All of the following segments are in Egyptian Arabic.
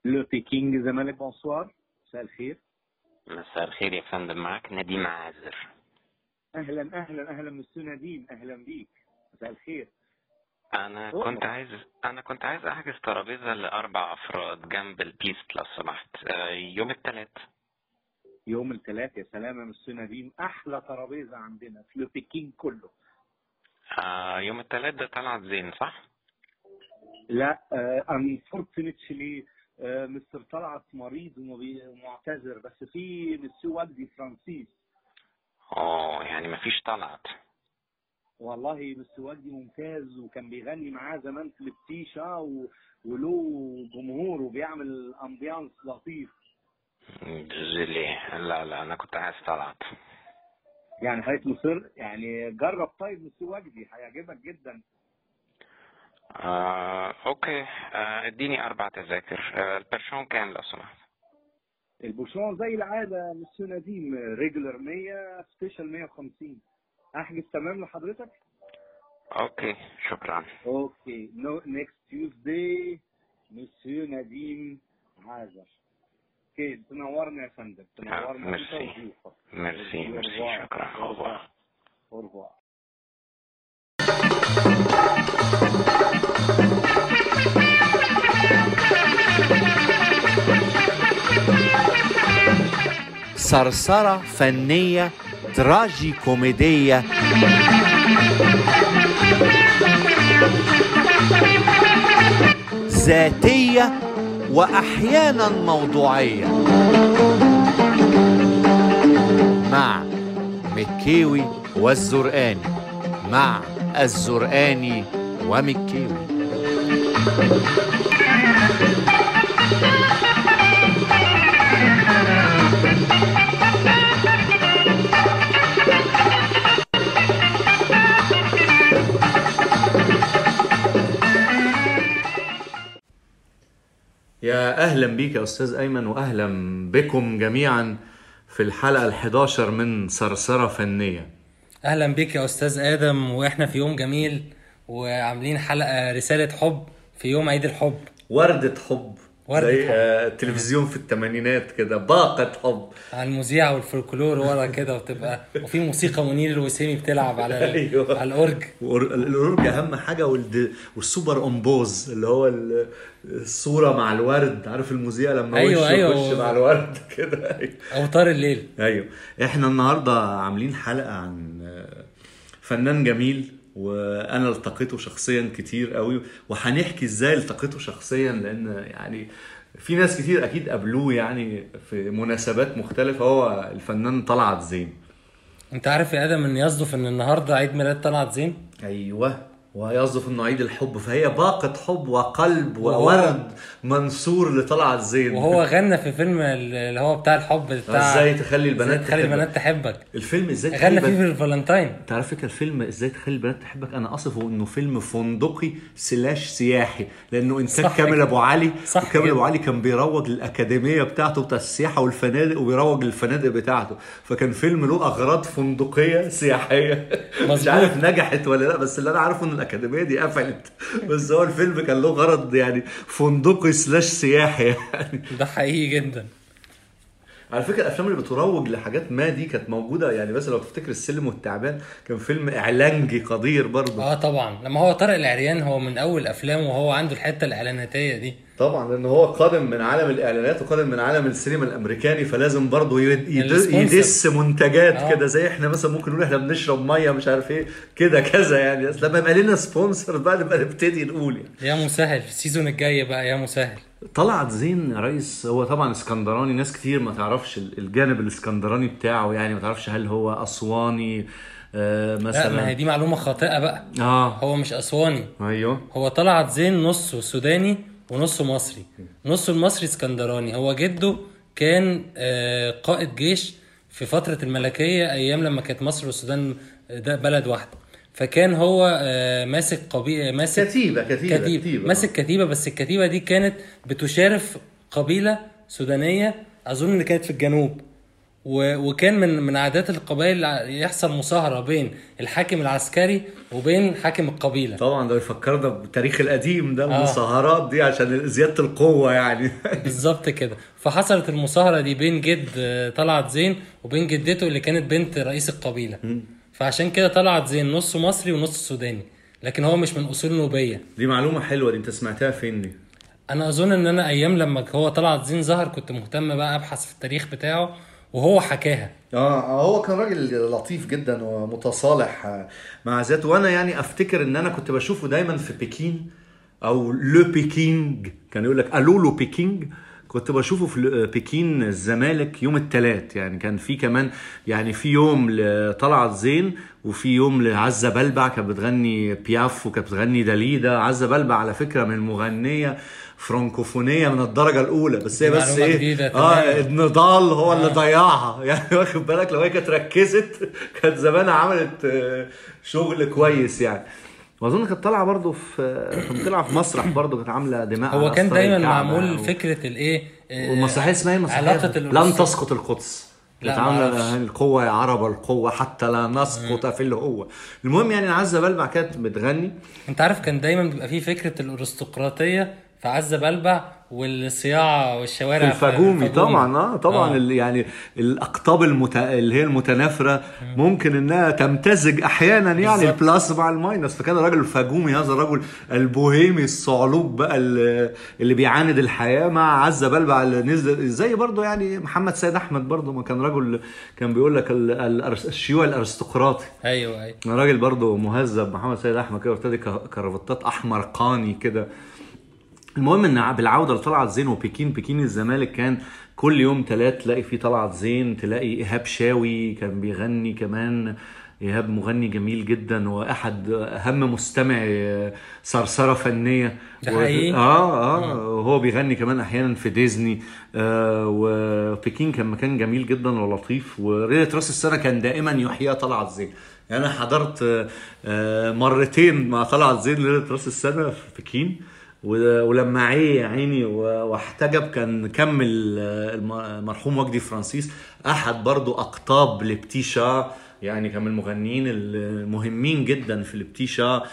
لو بيكينج زمالك بونسوار مساء الخير مساء الخير يا فندم معاك نديم عازر اهلا اهلا اهلا مستر نديم اهلا بيك مساء الخير انا أوه. كنت عايز انا كنت عايز احجز ترابيزه لاربع افراد جنب البيست لو سمحت آه، يوم الثلاث يوم الثلاث يا سلام يا مستر نديم احلى ترابيزه عندنا في لو بيكينج كله آه يوم الثلاث ده طلعت زين صح لا انفورتنتلي مستر طلعت مريض ومبي- ومعتذر بس في مستر وجدي فرانسيس اه يعني مفيش طلعت والله مستر وجدي ممتاز وكان بيغني معاه زمان في البتيشة و... وله جمهور وبيعمل امبيانس لطيف جيلي لا لا انا كنت عايز طلعت يعني حضرتك مصر يعني جرب طيب مستر وجدي هيعجبك جدا آه اوكي آه اديني اربع تذاكر آه البرشون كام لو سمحت البوشون زي العاده مستر نديم ريجولر 100 سبيشال 150 احجز تمام لحضرتك اوكي شكرا اوكي نو نيكست تيوزداي مسيو نديم عازر اوكي تنورنا يا فندم تنورنا انت ميرسي. وضيوفك ميرسي ميرسي شكرا Au revoir. أوه. Au revoir. صرصرة فنية تراجي كوميدية ذاتية وأحيانا موضوعية مع مكيوي والزرقاني مع الزرقاني ومكيوي يا اهلا بيك يا استاذ ايمن واهلا بكم جميعا في الحلقه ال11 من صرصره فنيه اهلا بيك يا استاذ ادم واحنا في يوم جميل وعاملين حلقه رساله حب في يوم عيد الحب ورده حب وردة زي حب. آه، التلفزيون في الثمانينات كده باقه حب على المذيعه والفولكلور ورا كده وتبقى وفي موسيقى منير الوسيمي بتلعب على ال- أيوة. على الاورج وال- الاورج اهم حاجه والد... والسوبر امبوز اللي هو ال- الصوره مع الورد عارف المذيع لما أيوة، وشه أيوة. يخش مع الورد كده أيوة. اوتار الليل ايوه احنا النهارده عاملين حلقه عن آه، فنان جميل وانا التقيته شخصيا كتير قوي وهنحكي ازاي التقيته شخصيا لان يعني في ناس كتير اكيد قابلوه يعني في مناسبات مختلفه هو الفنان طلعت زين انت عارف يا ادم ان يصدف ان النهارده عيد ميلاد طلعت زين ايوه ويصدف انه عيد الحب فهي باقة حب وقلب وهو- وورد منصور لطلعت زين وهو غنى في فيلم اللي هو بتاع الحب بتاع ازاي تخلي البنات ازاي تخلي تحبك. البنات تحبك الفيلم ازاي تخلي غنى فيه البنات- في الفالنتاين تعرف فكره الفيلم ازاي تخلي البنات تحبك انا اصفه انه فيلم فندقي سلاش سياحي لانه انتاج صح كامل كده. ابو علي صح وكامل كده. ابو علي كان بيروج للاكاديميه بتاعته بتاع السياحه والفنادق وبيروج للفنادق بتاعته فكان فيلم له اغراض فندقيه سياحيه مش مظبوط. عارف نجحت ولا لا بس اللي انا عارفه ان الاكاديميه دي قفلت بس هو الفيلم كان له غرض يعني فندقي سلاش سياحي يعني ده حقيقي جدا على فكره الافلام اللي بتروج لحاجات ما دي كانت موجوده يعني بس لو تفتكر السلم والتعبان كان فيلم اعلانجي قدير برضه اه طبعا لما هو طارق العريان هو من اول افلامه وهو عنده الحته الاعلاناتيه دي طبعا لان هو قادم من عالم الاعلانات وقادم من عالم السينما الامريكاني فلازم برضه يد- يد- السبونسر. يدس منتجات آه. كده زي احنا مثلا ممكن نقول احنا بنشرب ميه مش عارف ايه كده كذا يعني بس لما يبقى لنا سبونسر بقى نبقى نبتدي نقول يعني يا مسهل السيزون الجاي بقى يا مسهل طلعت زين يا ريس هو طبعا اسكندراني ناس كتير ما تعرفش الجانب الاسكندراني بتاعه يعني ما تعرفش هل هو اسواني آه لا ما هي مثلا دي معلومه خاطئه بقى اه هو مش اسواني ايوه هو طلعت زين نصه سوداني ونصه مصري نصه المصري اسكندراني هو جده كان آه، قائد جيش في فترة الملكية أيام لما كانت مصر والسودان ده بلد واحدة فكان هو آه، ماسك قبيلة ماسك كتيبة كتيبة كتيبة, كتيبة. ماسك كتيبة بس الكتيبة دي كانت بتشارف قبيلة سودانية أظن إن كانت في الجنوب و... وكان من من عادات القبائل يحصل مصاهره بين الحاكم العسكري وبين حاكم القبيله طبعا ده يفكرنا بالتاريخ القديم ده آه. المصاهرات دي عشان زياده القوه يعني بالظبط كده فحصلت المصاهره دي بين جد آه، طلعت زين وبين جدته اللي كانت بنت رئيس القبيله فعشان كده طلعت زين نصه مصري ونص سوداني لكن هو مش من اصول نوبيه دي معلومه حلوه دي انت سمعتها فين دي انا اظن ان انا ايام لما هو طلعت زين ظهر كنت مهتم بقى ابحث في التاريخ بتاعه وهو حكاها اه هو كان راجل لطيف جدا ومتصالح آه، مع ذاته وانا يعني افتكر ان انا كنت بشوفه دايما في بكين او لو بيكينج كان يقول لك الو لو بيكينج كنت بشوفه في ل- بكين الزمالك يوم الثلاث يعني كان في كمان يعني في يوم لطلعت زين وفي يوم لعزه بلبع كانت بتغني بياف وكانت بتغني داليدا عزه بلبع على فكره من المغنيه فرانكوفونيه من الدرجه الاولى بس هي دي بس معلومة ايه جديدة اه تمام. النضال هو اللي ضيعها يعني واخد بالك لو هي كانت ركزت كانت زمانها عملت آه، شغل كويس يعني واظن كانت طالعه برضه في كانت طالعه في مسرح برضه كانت عامله دماء هو على كان أسطر دايما الكعبة معمول و- فكره الايه آه، والمسرحيه اسمها ايه المسرحيه علاقه لن الأسرة. تسقط القدس لا، كانت ما عامله أعرفش. القوه يا عرب القوه حتى لا نسقط في اللي هو المهم يعني عزه بلبع كانت بتغني انت عارف كان دايما بيبقى فيه فكره الارستقراطيه في عزه بلبع والصياعه والشوارع في الفجومي طبعا اه طبعا آه. ال- يعني الاقطاب المت... اللي هي المتنافره ممكن انها تمتزج احيانا يعني بالظبط. البلاس مع الماينس فكان الراجل الفجومي هذا الرجل البوهيمي الصعلوك بقى اللي, اللي بيعاند الحياه مع عزه بلبع اللي نزل زي برضه يعني محمد سيد احمد برضه ما كان رجل كان بيقول لك ال- ال- الشيوعي الارستقراطي ايوه ايوه راجل برضه مهذب محمد سيد احمد كده وارتدي ك- كرافتات احمر قاني كده المهم ان بالعوده لطلعت زين وبكين بكين الزمالك كان كل يوم تلات تلاقي فيه طلعت زين تلاقي ايهاب شاوي كان بيغني كمان ايهاب مغني جميل جدا واحد اهم مستمع صرصره فنيه ده و- حقيقي؟ اه اه وهو بيغني كمان احيانا في ديزني آه وبكين كان مكان جميل جدا ولطيف وليله راس السنه كان دائما يحيى طلعت زين يعني انا حضرت آه، آه، مرتين مع طلعت زين ليله راس السنه في بكين و- ولما عي يا عيني و- واحتجب كان كمل آه، الم- المرحوم وجدي فرانسيس احد برضو اقطاب لبتيشا يعني كان من المغنيين المهمين جدا في البتيشا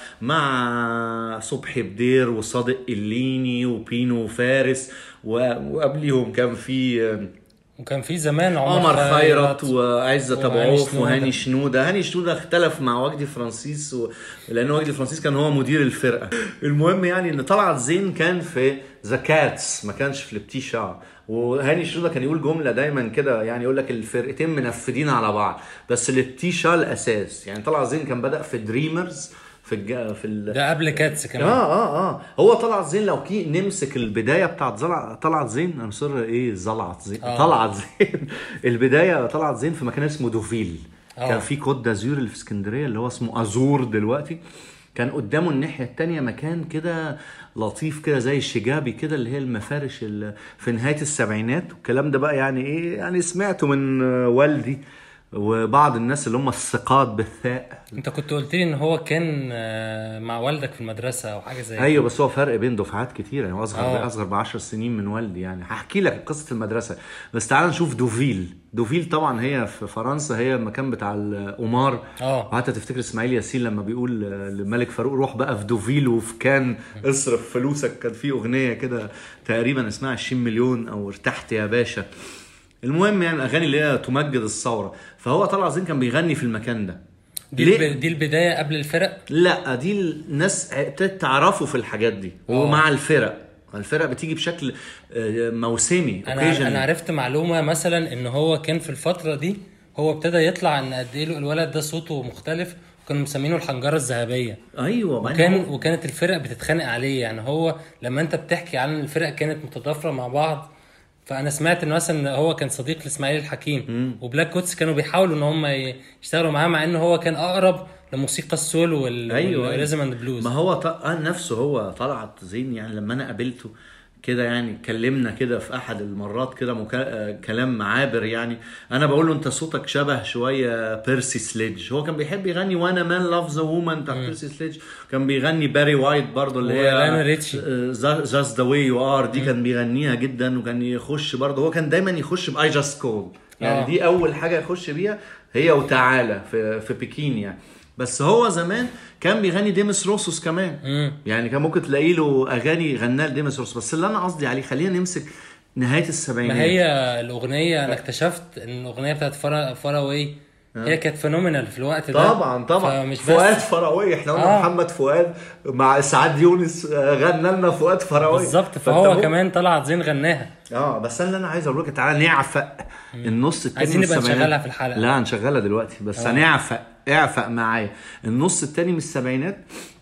مع صبحي بدير وصادق الليني وبينو فارس و- وقبليهم كان في آه، وكان في زمان عمر, عمر خيرت وعزت ابو وهاني عوف شنودة. وهاني شنوده هاني شنوده اختلف مع وجدي فرانسيس و... لان وجدي فرانسيس كان هو مدير الفرقه المهم يعني ان طلعت زين كان في ذا كاتس ما كانش في البتيشا وهاني شنوده كان يقول جمله دايما كده يعني يقول لك الفرقتين منفذين على بعض بس البتيشا الاساس يعني طلعت زين كان بدا في دريمرز في الج... في ال... ده قبل كاتس كمان اه اه اه هو طلعت زين لو كي نمسك البدايه بتاعت زلع طلعت زين انا مصر ايه زلعت زين آه. طلعت زين البدايه طلعت زين في مكان اسمه دوفيل آه. كان في كود دازور اللي في اسكندريه اللي هو اسمه ازور دلوقتي كان قدامه الناحيه التانية مكان كده لطيف كده زي الشجابي كده اللي هي المفارش اللي في نهايه السبعينات والكلام ده بقى يعني ايه يعني سمعته من آه، والدي وبعض الناس اللي هم الثقات بالثاء انت كنت قلت لي ان هو كان آه، مع والدك في المدرسه او حاجه زي ايوه بس هو فرق بين دفعات كتير يعني هو اصغر آه. اصغر ب 10 سنين من والدي يعني هحكي لك قصه المدرسه بس تعال نشوف دوفيل دوفيل طبعا هي في فرنسا هي المكان بتاع القمار اه وحتى تفتكر اسماعيل ياسين لما بيقول للملك فاروق روح بقى في دوفيل وفي كان اصرف فلوسك كان في اغنيه كده تقريبا اسمها 20 مليون او ارتحت يا باشا المهم يعني الاغاني اللي هي تمجد الثوره فهو طلع زين كان بيغني في المكان ده دي ليه؟ الب... دي البدايه قبل الفرق لا دي الناس ابتدت تعرفوا في الحاجات دي ومع الفرق الفرق بتيجي بشكل آه، موسمي انا occasionally. انا عرفت معلومه مثلا ان هو كان في الفتره دي هو ابتدى يطلع ان قد ايه له الولد ده صوته مختلف وكانوا مسمينه الحنجره الذهبيه ايوه بعدين وكان هو- وكانت الفرق بتتخانق عليه يعني هو لما انت بتحكي عن الفرق كانت متضافره مع بعض فانا سمعت ان مثلا إن هو كان صديق لاسماعيل الحكيم وبلاك كوتس كانوا بيحاولوا ان هم ي- يشتغلوا معاه مع ان هو كان اقرب لموسيقى السول وال ايوه والريزم اند بلوز ما هو ط... آه نفسه هو طلعت زين يعني لما انا قابلته كده يعني اتكلمنا كده في احد المرات كده مكا... آه، كلام عابر يعني انا بقول له انت صوتك شبه شويه بيرسي سليدج هو كان بيحب يغني وانا مان لافز ا وومن بتاع بيرسي سليدج كان بيغني باري وايت برضه اللي هي ولانا ريتشي. جاست ذا واي يو ار دي كان بيغنيها جدا وكان يخش برضه هو كان دايما يخش باي جاست كول يعني آه. دي اول حاجه يخش بيها هي وتعالى في في بكين يعني بس هو زمان كان بيغني ديمس روسوس كمان مم. يعني كان ممكن تلاقي له اغاني غناها لديمس روسوس بس اللي انا قصدي عليه خلينا نمسك نهايه السبعينات ما هي الاغنيه انا اكتشفت ان الاغنيه بتاعت فار فار اواي هي كانت فينومينال في الوقت ده طبعا طبعا فمش فؤاد بس فراوي احنا قلنا آه. محمد فؤاد مع اسعاد يونس آه، غنى لنا فؤاد فراوي بالظبط فأنت فهو ممكن- كمان طلعت زين غناها اه بس انا اللي انا عايز اقول لك تعالى نعفق النص التاني عايزين من نبقى السبعينات. نشغلها في الحلقة. لا هنشغلها دلوقتي بس آه. هنعفق اعفق معايا النص التاني من السبعينات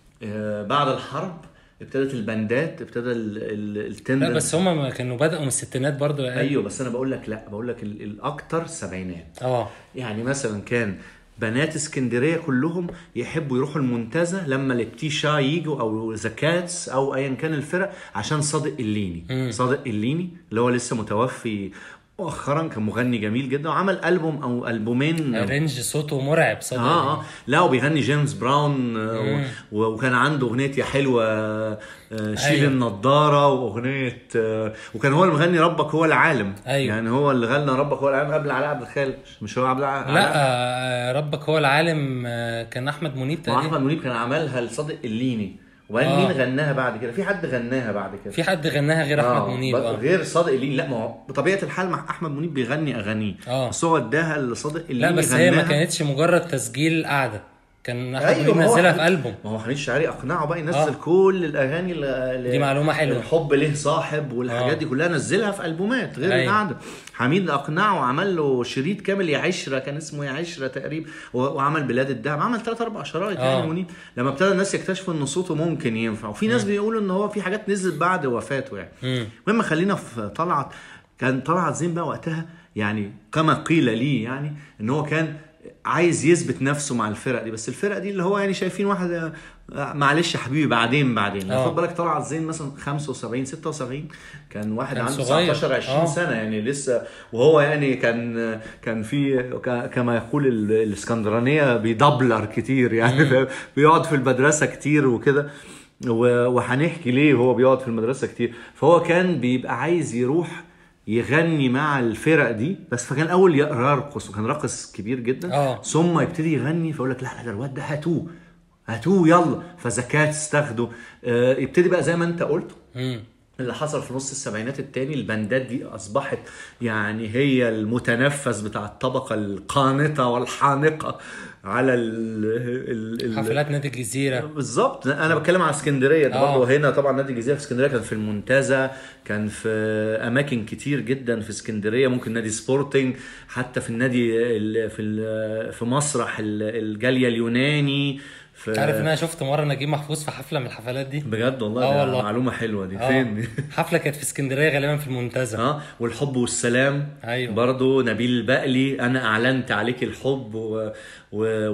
آه بعد الحرب ابتدت البندات ابتدى ال- ال- التندر لا بس هما ما كانوا بدأوا من الستينات برضو يا ايوه بس انا بقول لك لا بقول لك ال- الاكتر سبعينات اه يعني مثلا كان بنات اسكندريه كلهم يحبوا يروحوا المنتزه لما البتي شا يجوا او ذا كاتس او ايا كان الفرق عشان صادق الليني صادق الليني اللي هو لسه متوفي مؤخرا كان مغني جميل جدا وعمل البوم او البومين رينج صوته مرعب صدق اه اه لا وبيغني جيمس براون آه، و- وكان عنده اغنيه يا حلوه آه، شيل أيوة. النضاره واغنيه آه، وكان هو اللي مغني ربك هو العالم أيوة. يعني هو اللي غنى ربك هو العالم قبل علاء عبد الخالق مش هو عبد الع- لا علاء آه، ربك هو العالم آه، كان احمد منيب ما هو تقريبا احمد منيب كان عملها لصادق الليني وقال آه. مين غناها بعد كده في حد غناها بعد كده في حد غناها غير احمد منيب بق- اه غير صادق الليني لا ما هو بطبيعه الحال مع احمد منيب بيغني اغانيه آه. بس هو اداها لصادق الليني لا بس هي ما غناها. كانتش مجرد تسجيل قعده كان احمد ايوه منيب ما هو نزلها حميد- في البوم ما هو حميد شاعري اقنعه بقى ينزل آه. كل الاغاني اللي دي معلومة حلوة. الحب ليه صاحب والحاجات آه. دي كلها نزلها في البومات غير أيوة. القعده حميد اقنعه وعمل له شريط كامل يا عشره كان اسمه يا عشره تقريبا و- وعمل بلاد الدهب عمل ثلاث اربع شرايط آه. يعني منيب لما ابتدى الناس يكتشفوا ان صوته ممكن ينفع وفي ناس بيقولوا ان هو في حاجات نزلت بعد وفاته يعني مم. المهم خلينا في طلعت كان طلعت زين بقى وقتها يعني كما قيل لي يعني ان هو كان عايز يثبت نفسه مع الفرق دي بس الفرق دي اللي هو يعني شايفين واحد آه، معلش يا حبيبي بعدين بعدين آه. خد بالك طلعت زين مثلا 75 76 كان واحد كان عنده صغير. 19 20 آه. سنه يعني لسه وهو يعني كان كان في ك- كما يقول ال- الاسكندرانيه بيدبلر كتير يعني بيقعد في المدرسه كتير وكده و- وهنحكي ليه هو بيقعد في المدرسه كتير فهو كان بيبقى عايز يروح يغني مع الفرق دي بس فكان اول يرقص وكان راقص كبير جدا آه. ثم يبتدي يغني فيقول لك لا لا ده الواد ده هاتوه هاتوه يلا فزكاة تستخده آه يبتدي بقى زي ما انت قلت مم. اللي حصل في نص السبعينات التاني البندات دي اصبحت يعني هي المتنفس بتاع الطبقه القانطه والحانقه على ال ال ال حفلات نادي الجزيره بالظبط انا بتكلم على اسكندريه ده آه. برضه هنا طبعا نادي الجزيره في اسكندريه كان في المنتزه كان في اماكن كتير جدا في اسكندريه ممكن نادي سبورتنج حتى في النادي ال- في ال- في مسرح ال- الجاليه اليوناني في عارف ان انا شفت مره نجيب محفوظ في حفله من الحفلات دي بجد والله آه ده والله. معلومه حلوه دي آه. فين حفله كانت في اسكندريه غالبا في المنتزه اه والحب والسلام أيوة. برضو نبيل البقلي انا اعلنت عليك الحب و... و...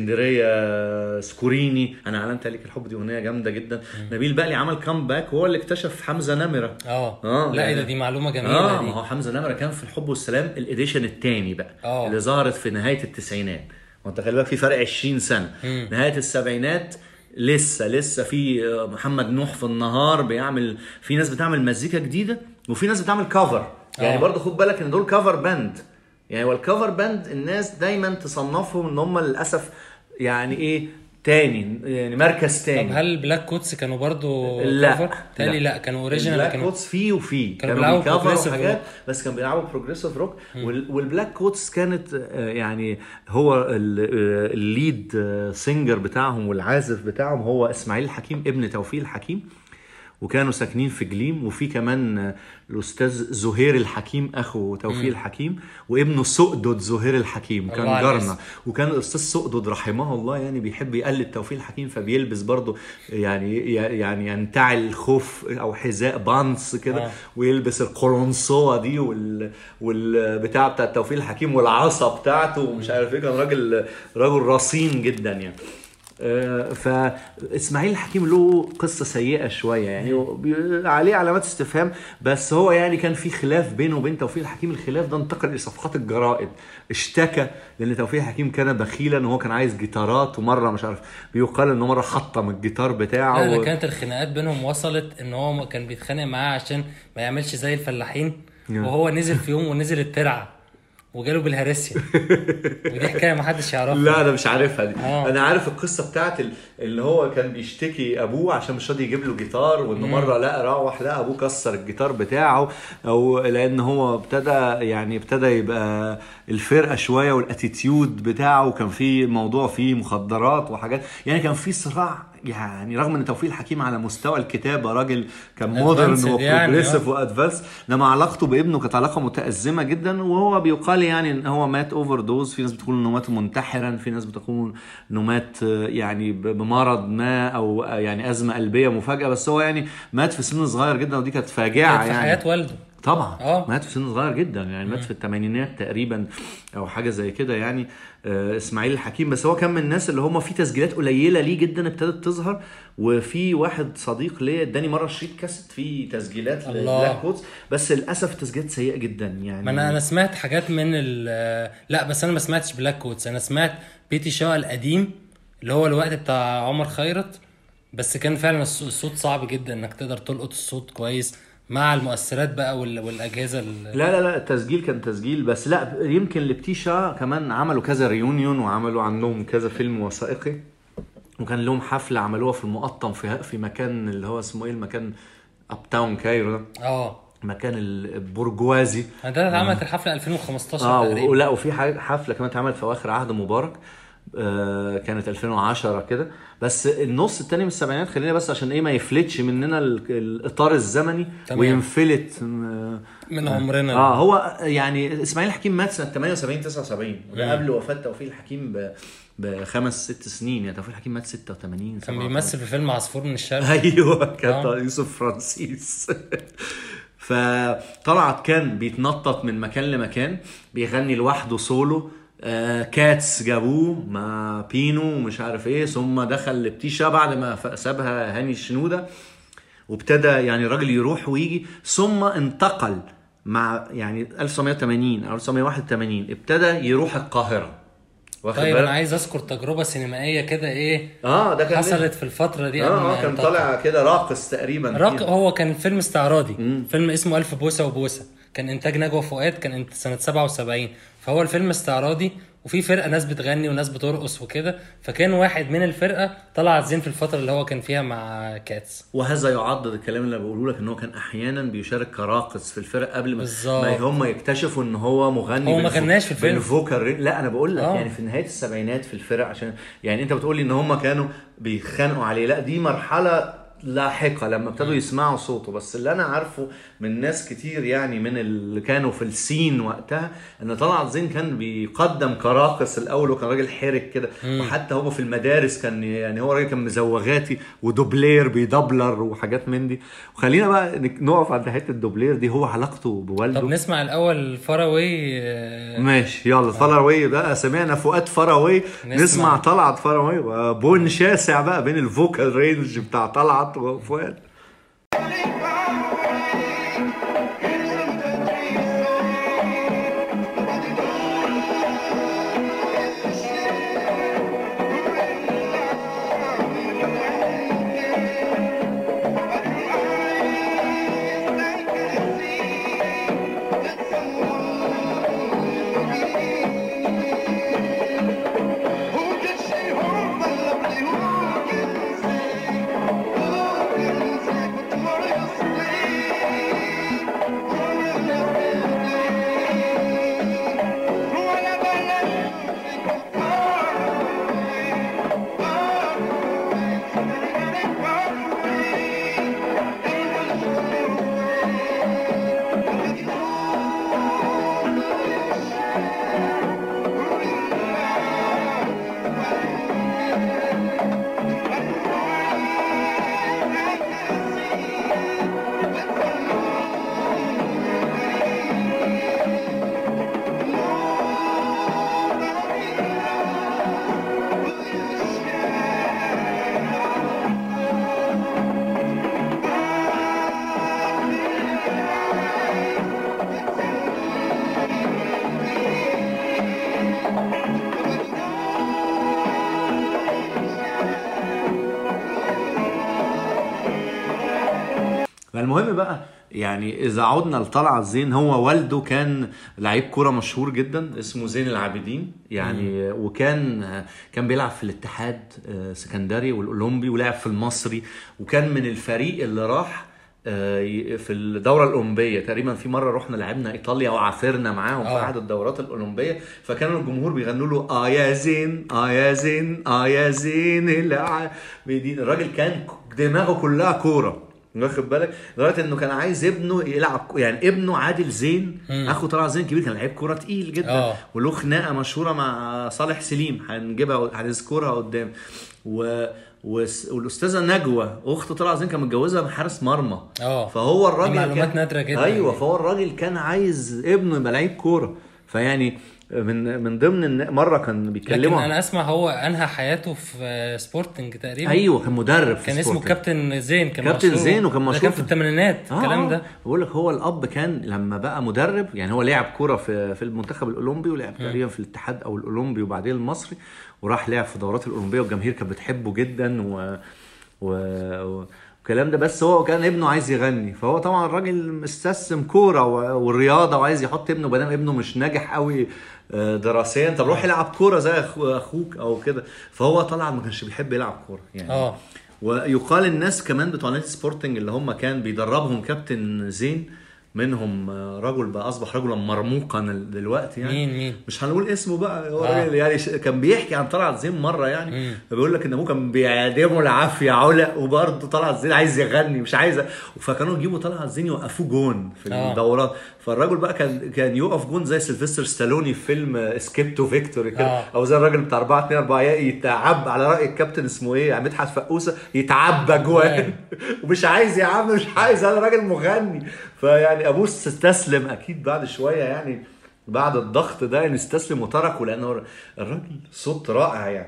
واسكندريه سكوريني انا اعلنت عليك الحب دي اغنيه جامده جدا نبيل البقلي عمل كامباك وهو اللي اكتشف حمزه نمره اه آه، لا ايه يعني- ده دي معلومه جميله اه دي ما هو حمزه نمره كان في الحب والسلام الاديشن الثاني بقى آه. اللي ظهرت في نهايه التسعينات وانت خلي بالك في فرق 20 سنه مم. نهايه السبعينات لسه لسه في آه، محمد نوح في النهار بيعمل في ناس بتعمل مزيكا جديده وفي ناس بتعمل كفر يعني آه. برضه خد بالك ان دول كفر باند يعني والكفر باند الناس دايما تصنفهم ان هم للاسف يعني ايه تاني يعني مركز طب تاني هل بلاك كوتس كانوا برضو لا cover؟ تالي لا كانوا اوريجينال البلاك كانوا كوتس فيه وفيه كانوا كانوا بيلعبوا بيكفروا progressive حاجات rock. بس كانوا بيلعبوا بروجريسيف روك وال- والبلاك كوتس كانت آه، يعني هو ال- آه، الليد آه، سينجر بتاعهم والعازف بتاعهم هو اسماعيل الحكيم ابن توفيق الحكيم وكانوا ساكنين في جليم وفي كمان آه، الاستاذ زهير الحكيم اخو توفيق الحكيم وابنه سؤدد زهير الحكيم كان الله على جارنا الاسم. وكان الاستاذ سؤدد رحمه الله يعني بيحب يقلد توفيق الحكيم فبيلبس برضه يعني يعني ينتعل خوف او حذاء بانس كده آه. ويلبس القرنصوه دي وال والبتاع بتاع توفيق الحكيم والعصا بتاعته ومش عارف ايه كان راجل راجل رصين جدا يعني آه، فاسماعيل الحكيم له قصه سيئه شويه يعني وبي- عليه علامات استفهام بس هو يعني كان في خلاف بينه وبين توفيق الحكيم الخلاف ده انتقل لصفحات الجرائد اشتكى لان توفيق الحكيم كان بخيلا وهو كان عايز جيتارات ومره مش عارف بيقال انه مره حطم الجيتار بتاعه لا ده و- كانت الخناقات بينهم وصلت ان هو كان بيتخانق معاه عشان ما يعملش زي الفلاحين نعم. وهو نزل في يوم ونزل الترعه وجاله بالهرسيا ودي حكايه ما حدش يعرفها لا انا مش عارفها دي آه. انا عارف القصه بتاعت ال- اللي هو كان بيشتكي ابوه عشان مش راضي يجيب له جيتار وانه مره لا روح لا ابوه كسر الجيتار بتاعه او لان هو ابتدى يعني ابتدى يبقى الفرقه شويه والاتيتيود بتاعه كان في موضوع فيه مخدرات وحاجات يعني كان في صراع يعني رغم ان توفيق الحكيم على مستوى الكتابه راجل كان مودرن Advanced يعني، وبروجريسيف آه. وادفانس انما علاقته بابنه كانت علاقه متازمه جدا وهو بيقال يعني ان هو مات اوفر دوز في ناس بتقول انه مات منتحرا في ناس بتقول انه مات آه، يعني ب- بمرض ما او آه، يعني ازمه قلبيه مفاجاه بس هو يعني مات في سن صغير جدا ودي كانت فاجعه كانت في يعني حياه والده طبعا آه. مات في سن صغير جدا يعني مات في الثمانينات تقريبا او حاجه زي كده يعني آه، اسماعيل الحكيم بس هو كان من الناس اللي هم في تسجيلات قليله ليه جدا ابتدت تظهر وفي واحد صديق ليا اداني مره شريط كاسيت فيه تسجيلات الله. لبلاك كوتس بس للاسف التسجيلات سيئه جدا يعني ما انا انا سمعت حاجات من ال لا بس انا ما سمعتش بلاك كوتس انا سمعت بيتي شا القديم اللي هو الوقت بتاع عمر خيرت بس كان فعلا الص- الصوت صعب جدا انك تقدر تلقط الصوت كويس مع المؤثرات بقى وال- والاجهزه ال- لا لا لا التسجيل كان تسجيل بس لا يمكن لبتيشا كمان عملوا كذا ريونيون وعملوا عندهم كذا فيلم وثائقي وكان لهم حفله عملوها في المقطم في في مكان اللي هو اسمه ايه المكان اب تاون كايرو ده اه مكان البرجوازي ده اتعملت الحفله 2015 اه تقريبا ولا وفي حاجة- حفله كمان اتعملت في اواخر عهد مبارك آه كانت 2010 كده بس النص التاني من السبعينات خلينا بس عشان ايه ما يفلتش مننا ال- الاطار الزمني تمام. وينفلت آه من عمرنا اه هو يعني اسماعيل الحكيم مات سنه 78 79 وده مم. قبل وفاه توفيق الحكيم ب بخمس ست سنين يعني توفيق الحكيم مات 86 كان 87. بيمثل في فيلم عصفور من الشرق ايوه كان آه. يوسف فرانسيس فطلعت كان بيتنطط من مكان لمكان بيغني لوحده سولو آه كاتس جابوه مع بينو ومش عارف ايه ثم دخل لبتيشا بعد ما ف- سابها هاني الشنوده وابتدى يعني الراجل يروح ويجي ثم انتقل مع يعني 1980 او 1981 ابتدى يروح القاهره واخد طيب بالك؟ انا عايز اذكر تجربه سينمائيه كده ايه اه ده كان حصلت في الفتره دي قبل اه ما آه، كان ينتقل. طالع كده راقص تقريبا راق فيها. هو كان فيلم استعراضي فيلم اسمه ألف بوسة وبوسة كان إنتاج نجوى فؤاد كان انت سنة 77 فهو الفيلم استعراضي وفي فرقة ناس بتغني وناس بترقص وكده فكان واحد من الفرقة طلع زين في الفترة اللي هو كان فيها مع كاتس وهذا يعضد الكلام اللي أنا بقوله لك ان هو كان احيانا بيشارك كراقص في الفرق قبل ما بالظبط. ما هم يكتشفوا ان هو مغني هو ما بالفو- غناش في الفيلم. بالفوكال رينج. لا انا بقول لك آه. يعني في نهايه السبعينات في الفرق عشان يعني انت بتقول لي ان هم كانوا بيتخانقوا عليه لا دي مرحله لاحقه لما ابتدوا يسمعوا صوته بس اللي انا عارفه من ناس كتير يعني من اللي كانوا في السين وقتها ان طلعت زين كان بيقدم كراقص الاول وكان راجل حرك كده وحتى هو في المدارس كان يعني هو راجل كان مزوغاتي ودوبلير بيدبلر وحاجات من دي وخلينا بقى نك- نقف عند حته الدوبلير دي هو علاقته بوالده طب نسمع الأول فاراوي آه، ماشي يلا فراوي بقى سمعنا فؤاد فراوي نسمع, نسمع. نسمع طلعت فراوي بون شاسع بقى بين الفوكال رينج بتاع طلعت وفؤاد فالمهم بقى يعني اذا عدنا لطلعت زين هو والده كان لعيب كوره مشهور جدا اسمه زين العابدين يعني وكان كان بيلعب في الاتحاد آه، سكندري والاولمبي ولعب في المصري وكان من الفريق اللي راح آه، ي- في الدوره الاولمبيه تقريبا في مره رحنا لعبنا ايطاليا وعافرنا معاهم في آه. احد الدورات الاولمبيه فكانوا الجمهور بيغنوا له اه يا زين اه يا زين اه يا زين العابدين الراجل كان دماغه كلها كوره واخد بالك لدرجه انه كان عايز ابنه يلعب يعني ابنه عادل زين اخو طلع زين كبير كان لعيب كوره تقيل جدا آه. وله خناقه مشهوره مع صالح سليم هنجيبها هنذكرها قدام و وس- والاستاذه نجوى اخت طلع زين كان متجوزها من حارس مرمى اه فهو الراجل دي معلومات كان... نادرة جدا ايوه يعني. فهو الراجل كان عايز ابنه يبقى لعيب كوره فيعني من من ضمن الن- مره كان لكن بيتكلموا انا اسمع هو انهى حياته في سبورتنج تقريبا ايوه كان مدرب في كان اسمه سبورتنج. كابتن زين كان كابتن مشهور. زين وكان ده مشهور كان في- في الثمانينات الكلام ده بقول لك هو الاب كان لما بقى مدرب يعني هو لعب كوره في في المنتخب الاولمبي ولعب تقريبا في الاتحاد او الاولمبي وبعدين المصري وراح لعب في الدورات الاولمبيه والجماهير كانت بتحبه جدا و و و- والكلام ده بس هو كان ابنه عايز يغني فهو طبعا الراجل مستسم كوره و- والرياضه وعايز يحط ابنه بدل ابنه مش ناجح قوي آه، دراسيا طب روح العب كوره زي أخو- اخوك او كده فهو طلع ما كانش بيحب يلعب كوره يعني اه ويقال الناس كمان بتوع نادي سبورتنج اللي هم كان بيدربهم كابتن زين منهم آه، رجل بقى اصبح رجلا مرموقا دلوقتي يعني مين مين مش هنقول اسمه بقى هو آه. راجل يعني ش- كان بيحكي عن طلعت زين مره يعني مم. فبيقول لك ان ابوه كان بيعدمه العافيه علق وبرضه طلعت زين عايز يغني مش عايز فكانوا يجيبوا طلعت زين يوقفوه جون في آه. الدورات فالراجل بقى كان كان يقف جون زي سيلفستر ستالوني في فيلم اسكيب تو فيكتوري كده آه. او زي الراجل بتاع 4 2 4 يتعب على راي الكابتن اسمه ايه مدحت فقوسه يتعبى جوان ومش عايز يا عم مش عايز انا راجل مغني فيعني ابوه استسلم اكيد بعد شويه يعني بعد الضغط ده يعني استسلم وتركه لانه الراجل صوت رائع يعني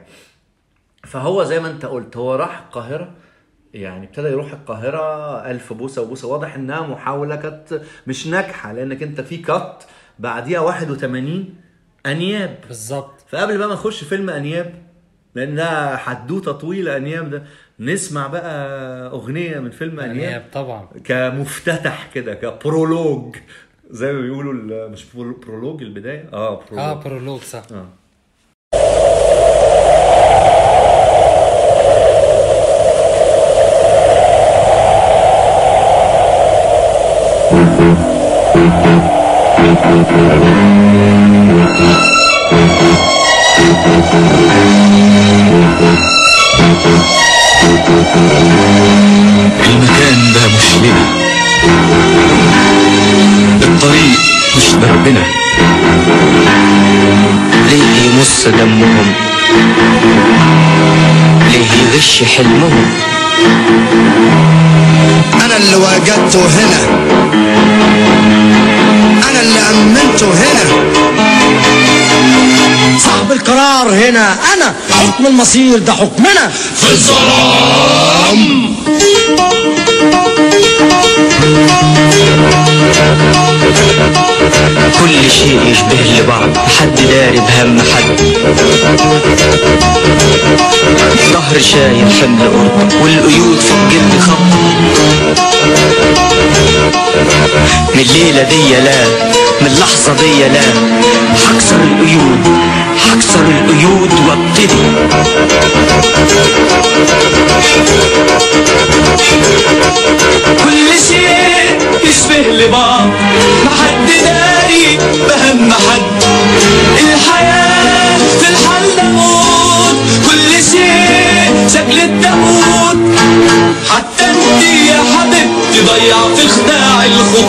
فهو زي ما انت قلت هو راح القاهره يعني ابتدى يروح القاهره ألف بوسه وبوسه واضح انها محاوله كانت مش ناجحه لانك انت في كات بعديها 81 انياب بالظبط فقبل بقى ما نخش فيلم انياب لان ده حدوته طويله انياب ده نسمع بقى اغنيه من فيلم انياب انياب طبعا كمفتتح كده كبرولوج زي ما بيقولوا ال- مش برو- برولوج البدايه اه اه برولوج برولوج صح اه المكان ده مش لنا الطريق مش دربنا ليه يمص دمهم ليه يغش حلمهم انا اللي وجدته هنا انا اللي امنته هنا صاحب القرار هنا انا حكم المصير ده حكمنا في الظلام كل شيء يشبه لبعض حد داري بهم حد ظهر شايل حمل قرب والقيود في الجلد خط من الليلة دي لا من اللحظة دي لا هكسر القيود هكسر القيود وابتدي كل شيء يشبه لبعض ما حد داري بهم حد الحياة في الحل موت كل شيء شكل التابوت حتى انت يا حبيبتي ضيع في خداع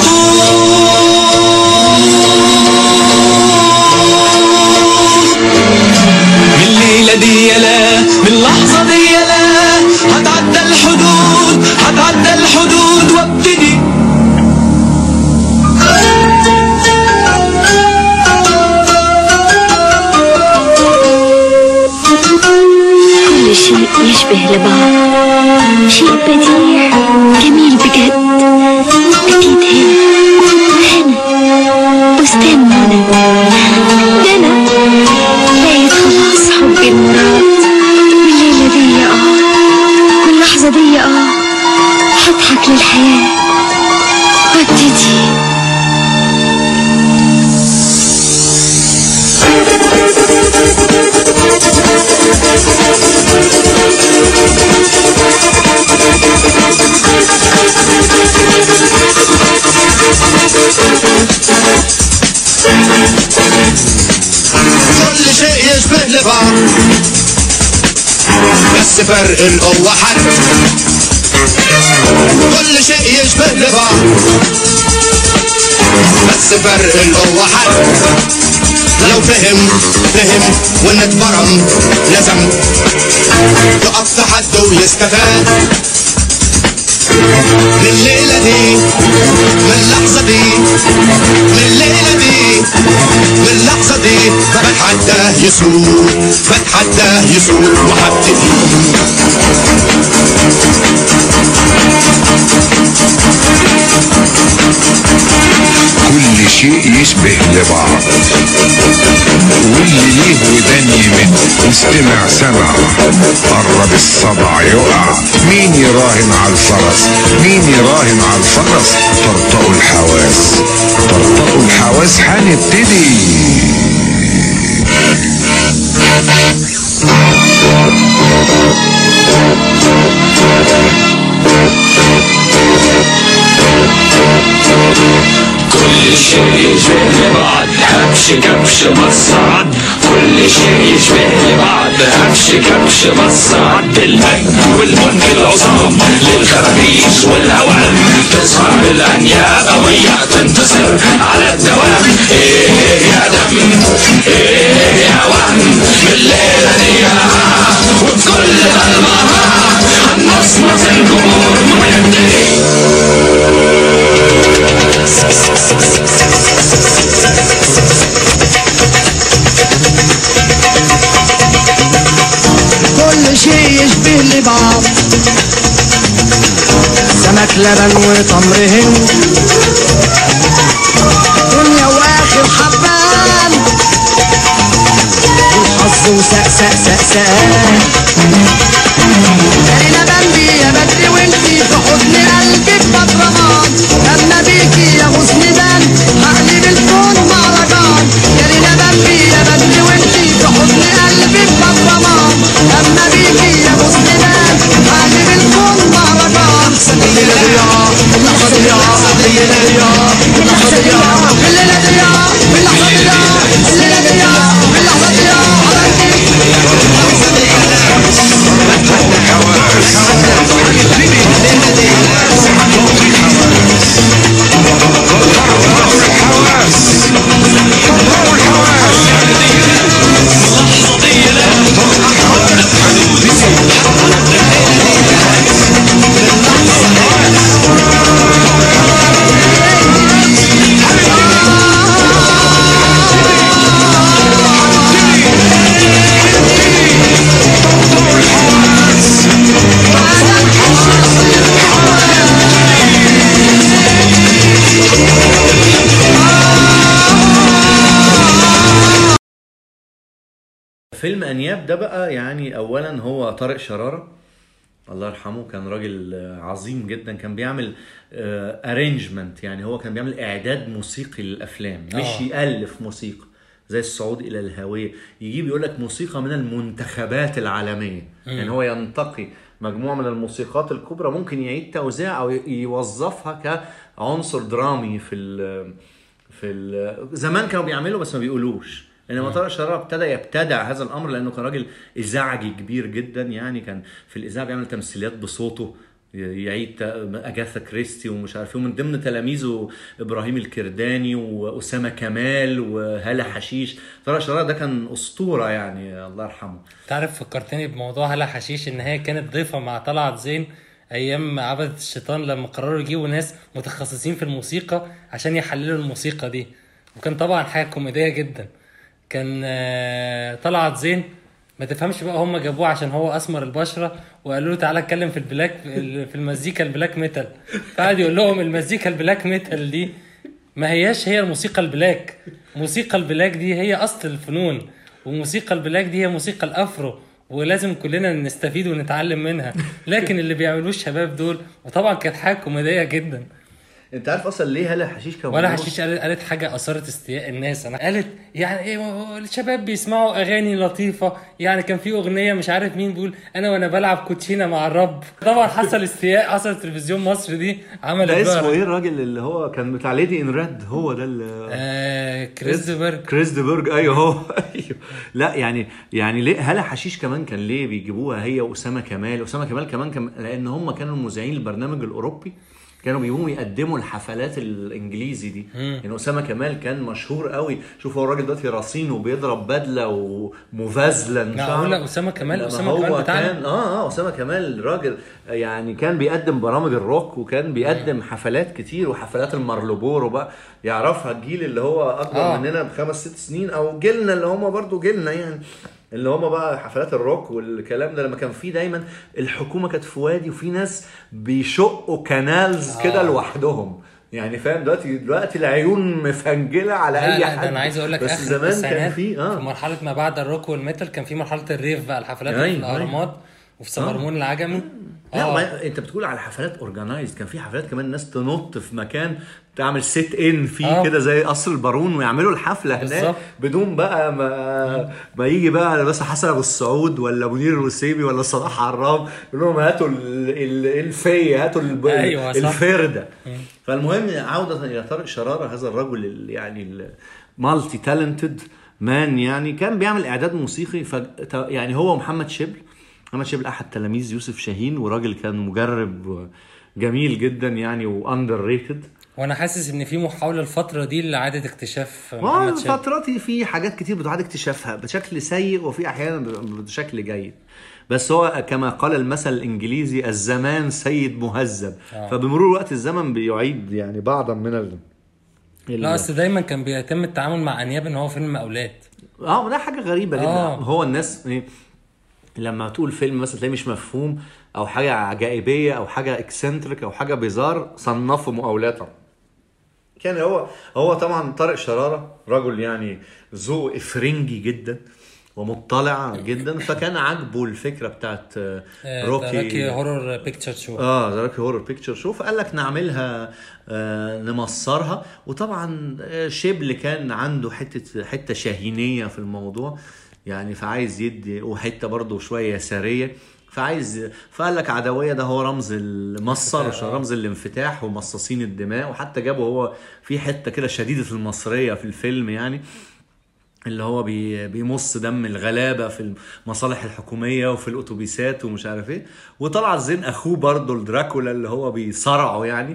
الخطوط من الليلة دي لا من اللحظة دي لا هتعدى الحدود هتعدى الحدود وابتدي كل شيء يشبه لبعض شيء بديع جميل بجد أكيد هنا هنا بستان منى ده أنا لقيت خلاص حبي المراد والليلة دي اه واللحظة دي اه هضحك للحياة وابتسم بس فرق القوة حد كل شيء يشبه لبعض بس فرق القوة حد لو فهم فهم وان اتبرم لازم يقف تحد ويستفاد من الليلة دي من اللحظة دي من الليلة دي من اللحظة دي بتحداه يسوق بتحداه يسوق وهبتدي كل شيء يشبه لبعض واللي ليه ودان يمد واستمع سمع قرب الصدع يقع مين يراهن على الفرس مين يراهن على الفرس طرطقوا الحواس طرطقوا الحواس هنبتدي كل شيء يشبه لبعض هبش كبش مصعد كل شيء يشبه لبعض هبش كبش مصعد المجد والملك العظام للخرابيش والهوام تظهر بالانياب قوية تنتصر على الدوام ايه يا دم ايه يا وهم من الليلة دي وبكل ظلمها هنصمت الجمهور ونبتدي كل شيء يشبه لبعض سمك لبن وتمر هند دنيا واخر حبان والحظ وسق سق سق سق تاني لبن دي يا بدري وانتي في حضن قلبك بطرمان اما بيكي يا غصن بان هقلب الكون مهرجان تاني لبن دي يا بدري وانتي في حضن قلبك بطرمان اما بيكي يا غصن بان هقلب الكون مهرجان الليلة دي يا اللحظة دي يا الليلة دي يا اللحظة دي يا الليلة دي يا اللحظة دي يا الليلة دي يا اللحظة دي يا فيلم انياب ده بقى يعني اولا هو طارق شراره الله يرحمه كان راجل آه، عظيم جدا كان بيعمل ارينجمنت يعني هو كان بيعمل اعداد موسيقي للافلام مش آه. يالف موسيقى زي الصعود الى الهويه يجيب يقول لك موسيقى من المنتخبات العالميه مم. يعني هو ينتقي مجموعه من الموسيقات الكبرى ممكن يعيد توزيع او ي- يوظفها كعنصر درامي في ال في ال زمان كانوا بيعملوا بس ما بيقولوش انما طارق شرارة ابتدى يبتدع هذا الامر لانه كان راجل اذاعجي كبير جدا يعني كان في الاذاعه بيعمل تمثيليات بصوته يعيد ت- اجاثا كريستي ومش عارف ايه ومن ضمن تلاميذه ابراهيم الكرداني واسامه كمال وهلا حشيش طارق شرارة ده كان اسطوره يعني الله يرحمه تعرف فكرتني بموضوع هلا حشيش ان هي كانت ضيفه مع طلعت زين ايام عبدة الشيطان لما قرروا يجيبوا ناس متخصصين في الموسيقى عشان يحللوا الموسيقى دي وكان طبعا حاجه كوميديه جدا كان آه، طلعت زين ما تفهمش بقى هم جابوه عشان هو اسمر البشره وقالوا له تعالى اتكلم في البلاك في المزيكا البلاك ميتال فقعد يقول لهم المزيكا البلاك ميتال دي ما هياش هي الموسيقى البلاك موسيقى البلاك دي هي اصل الفنون وموسيقى البلاك دي هي موسيقى الافرو ولازم كلنا نستفيد ونتعلم منها لكن اللي بيعملوه الشباب دول وطبعا كانت حاجه كوميديه جدا انت عارف اصلا ليه هلا حشيش كان ولا بيقولوا- حشيش قالت, قالت حاجه اثارت استياء الناس انا قالت يعني ايه هو الشباب بيسمعوا اغاني لطيفه يعني كان في اغنيه مش عارف مين بيقول انا وانا بلعب كوتشينه مع الرب طبعا حصل استياء حصل تلفزيون مصر دي عملت ده بقى- اسمه ايه الراجل اللي هو كان بتاع ليدي ان ريد هو ده اللي آه كريستوفر كريس ديبرج ايوه هو ايوه لا يعني يعني ليه هلا حشيش كمان كان ليه بيجيبوها هي واسامه كمال اسامه كمال كمان كان لان هم كانوا مذيعين البرنامج الاوروبي كانوا بيقوموا يقدموا الحفلات الانجليزي دي يعني اسامه كمال كان مشهور قوي شوف هو الراجل دلوقتي رصين وبيضرب بدله ومفازله معقولة أسامة كمال؟ لما أسامة هو كمال بتاعنا؟ كان اه اه اسامه كمال راجل يعني كان بيقدم برامج الروك وكان بيقدم حفلات كتير وحفلات المارلوبورو بقى يعرفها الجيل اللي هو اكبر آه. آه. مننا بخمس ست سنين او جيلنا اللي هم برضو جيلنا يعني اللي هم بقى حفلات الروك والكلام ده لما كان في دايما الحكومه كانت في وادي وفي ناس بيشقوا كانالز آه. كده لوحدهم يعني فاهم دلوقتي دلوقتي العيون مفنجله على لا اي لا حد ده انا عايز اقول لك بس اخر زمان كان التسعينات في في اه مرحله ما بعد الروك والميتال كان في مرحله الريف بقى الحفلات أيوة، في الاهرامات وفي سمرمون العجمي لا آه. ما انت بتقول على حفلات اورجنايزد كان في حفلات كمان ناس تنط في مكان تعمل سيت ان فيه آه. كده زي قصر البارون ويعملوا الحفله هناك بالظبط. بدون بقى ما ما يجي بقى بس حسن ابو السعود ولا منير الوسيمي ولا صلاح عرام يقول لهم هاتوا ال- ال- الفيه هاتوا الب- أيوة، صح. الفرده فالمهم عوده الى طارق شراره هذا الرجل ال- يعني المالتي تالنتد مان يعني كان بيعمل اعداد موسيقي ف يعني هو ومحمد شبل محمد شبل احد تلاميذ يوسف شاهين وراجل كان مجرب جميل جدا يعني واندر ريتد وانا حاسس ان في محاوله الفتره دي لاعاده اكتشاف محمد شاهين فترات في حاجات كتير بتعاد اكتشافها بشكل سيء وفي احيانا بشكل جيد بس هو كما قال المثل الانجليزي الزمان سيد مهذب آه. فبمرور وقت الزمن بيعيد يعني بعضا من ال لا اصل دايما كان بيتم التعامل مع انياب ان هو فيلم اولاد اه ده حاجه غريبه جدا آه. هو الناس إيه، لما تقول فيلم مثلا تلاقيه مش مفهوم او حاجه عجائبيه او حاجه اكسنتريك او حاجه بيزار صنفوا مقاولاته كان هو هو طبعا طارق شراره رجل يعني ذوق افرنجي جدا ومطلع جدا فكان عاجبه الفكره بتاعت آه، روكي روكي هورور بيكتشر شو اه ذا روكي هورر بيكتشر شو فقال لك نعملها آه نمصرها وطبعا آه، شبل كان عنده حته حته شاهينيه في الموضوع يعني فعايز يدي وحته برضه شويه يساريه فعايز فقال لك عدويه ده هو رمز المصر الانفتاح، آه. رمز الانفتاح ومصاصين الدماء وحتى جابه هو في حته كده شديده المصريه في الفيلم يعني اللي هو بي بيمص دم الغلابه في المصالح الحكوميه وفي الاتوبيسات ومش عارف ايه وطلعت زين اخوه برضه الدراكولا اللي هو بيصارعه يعني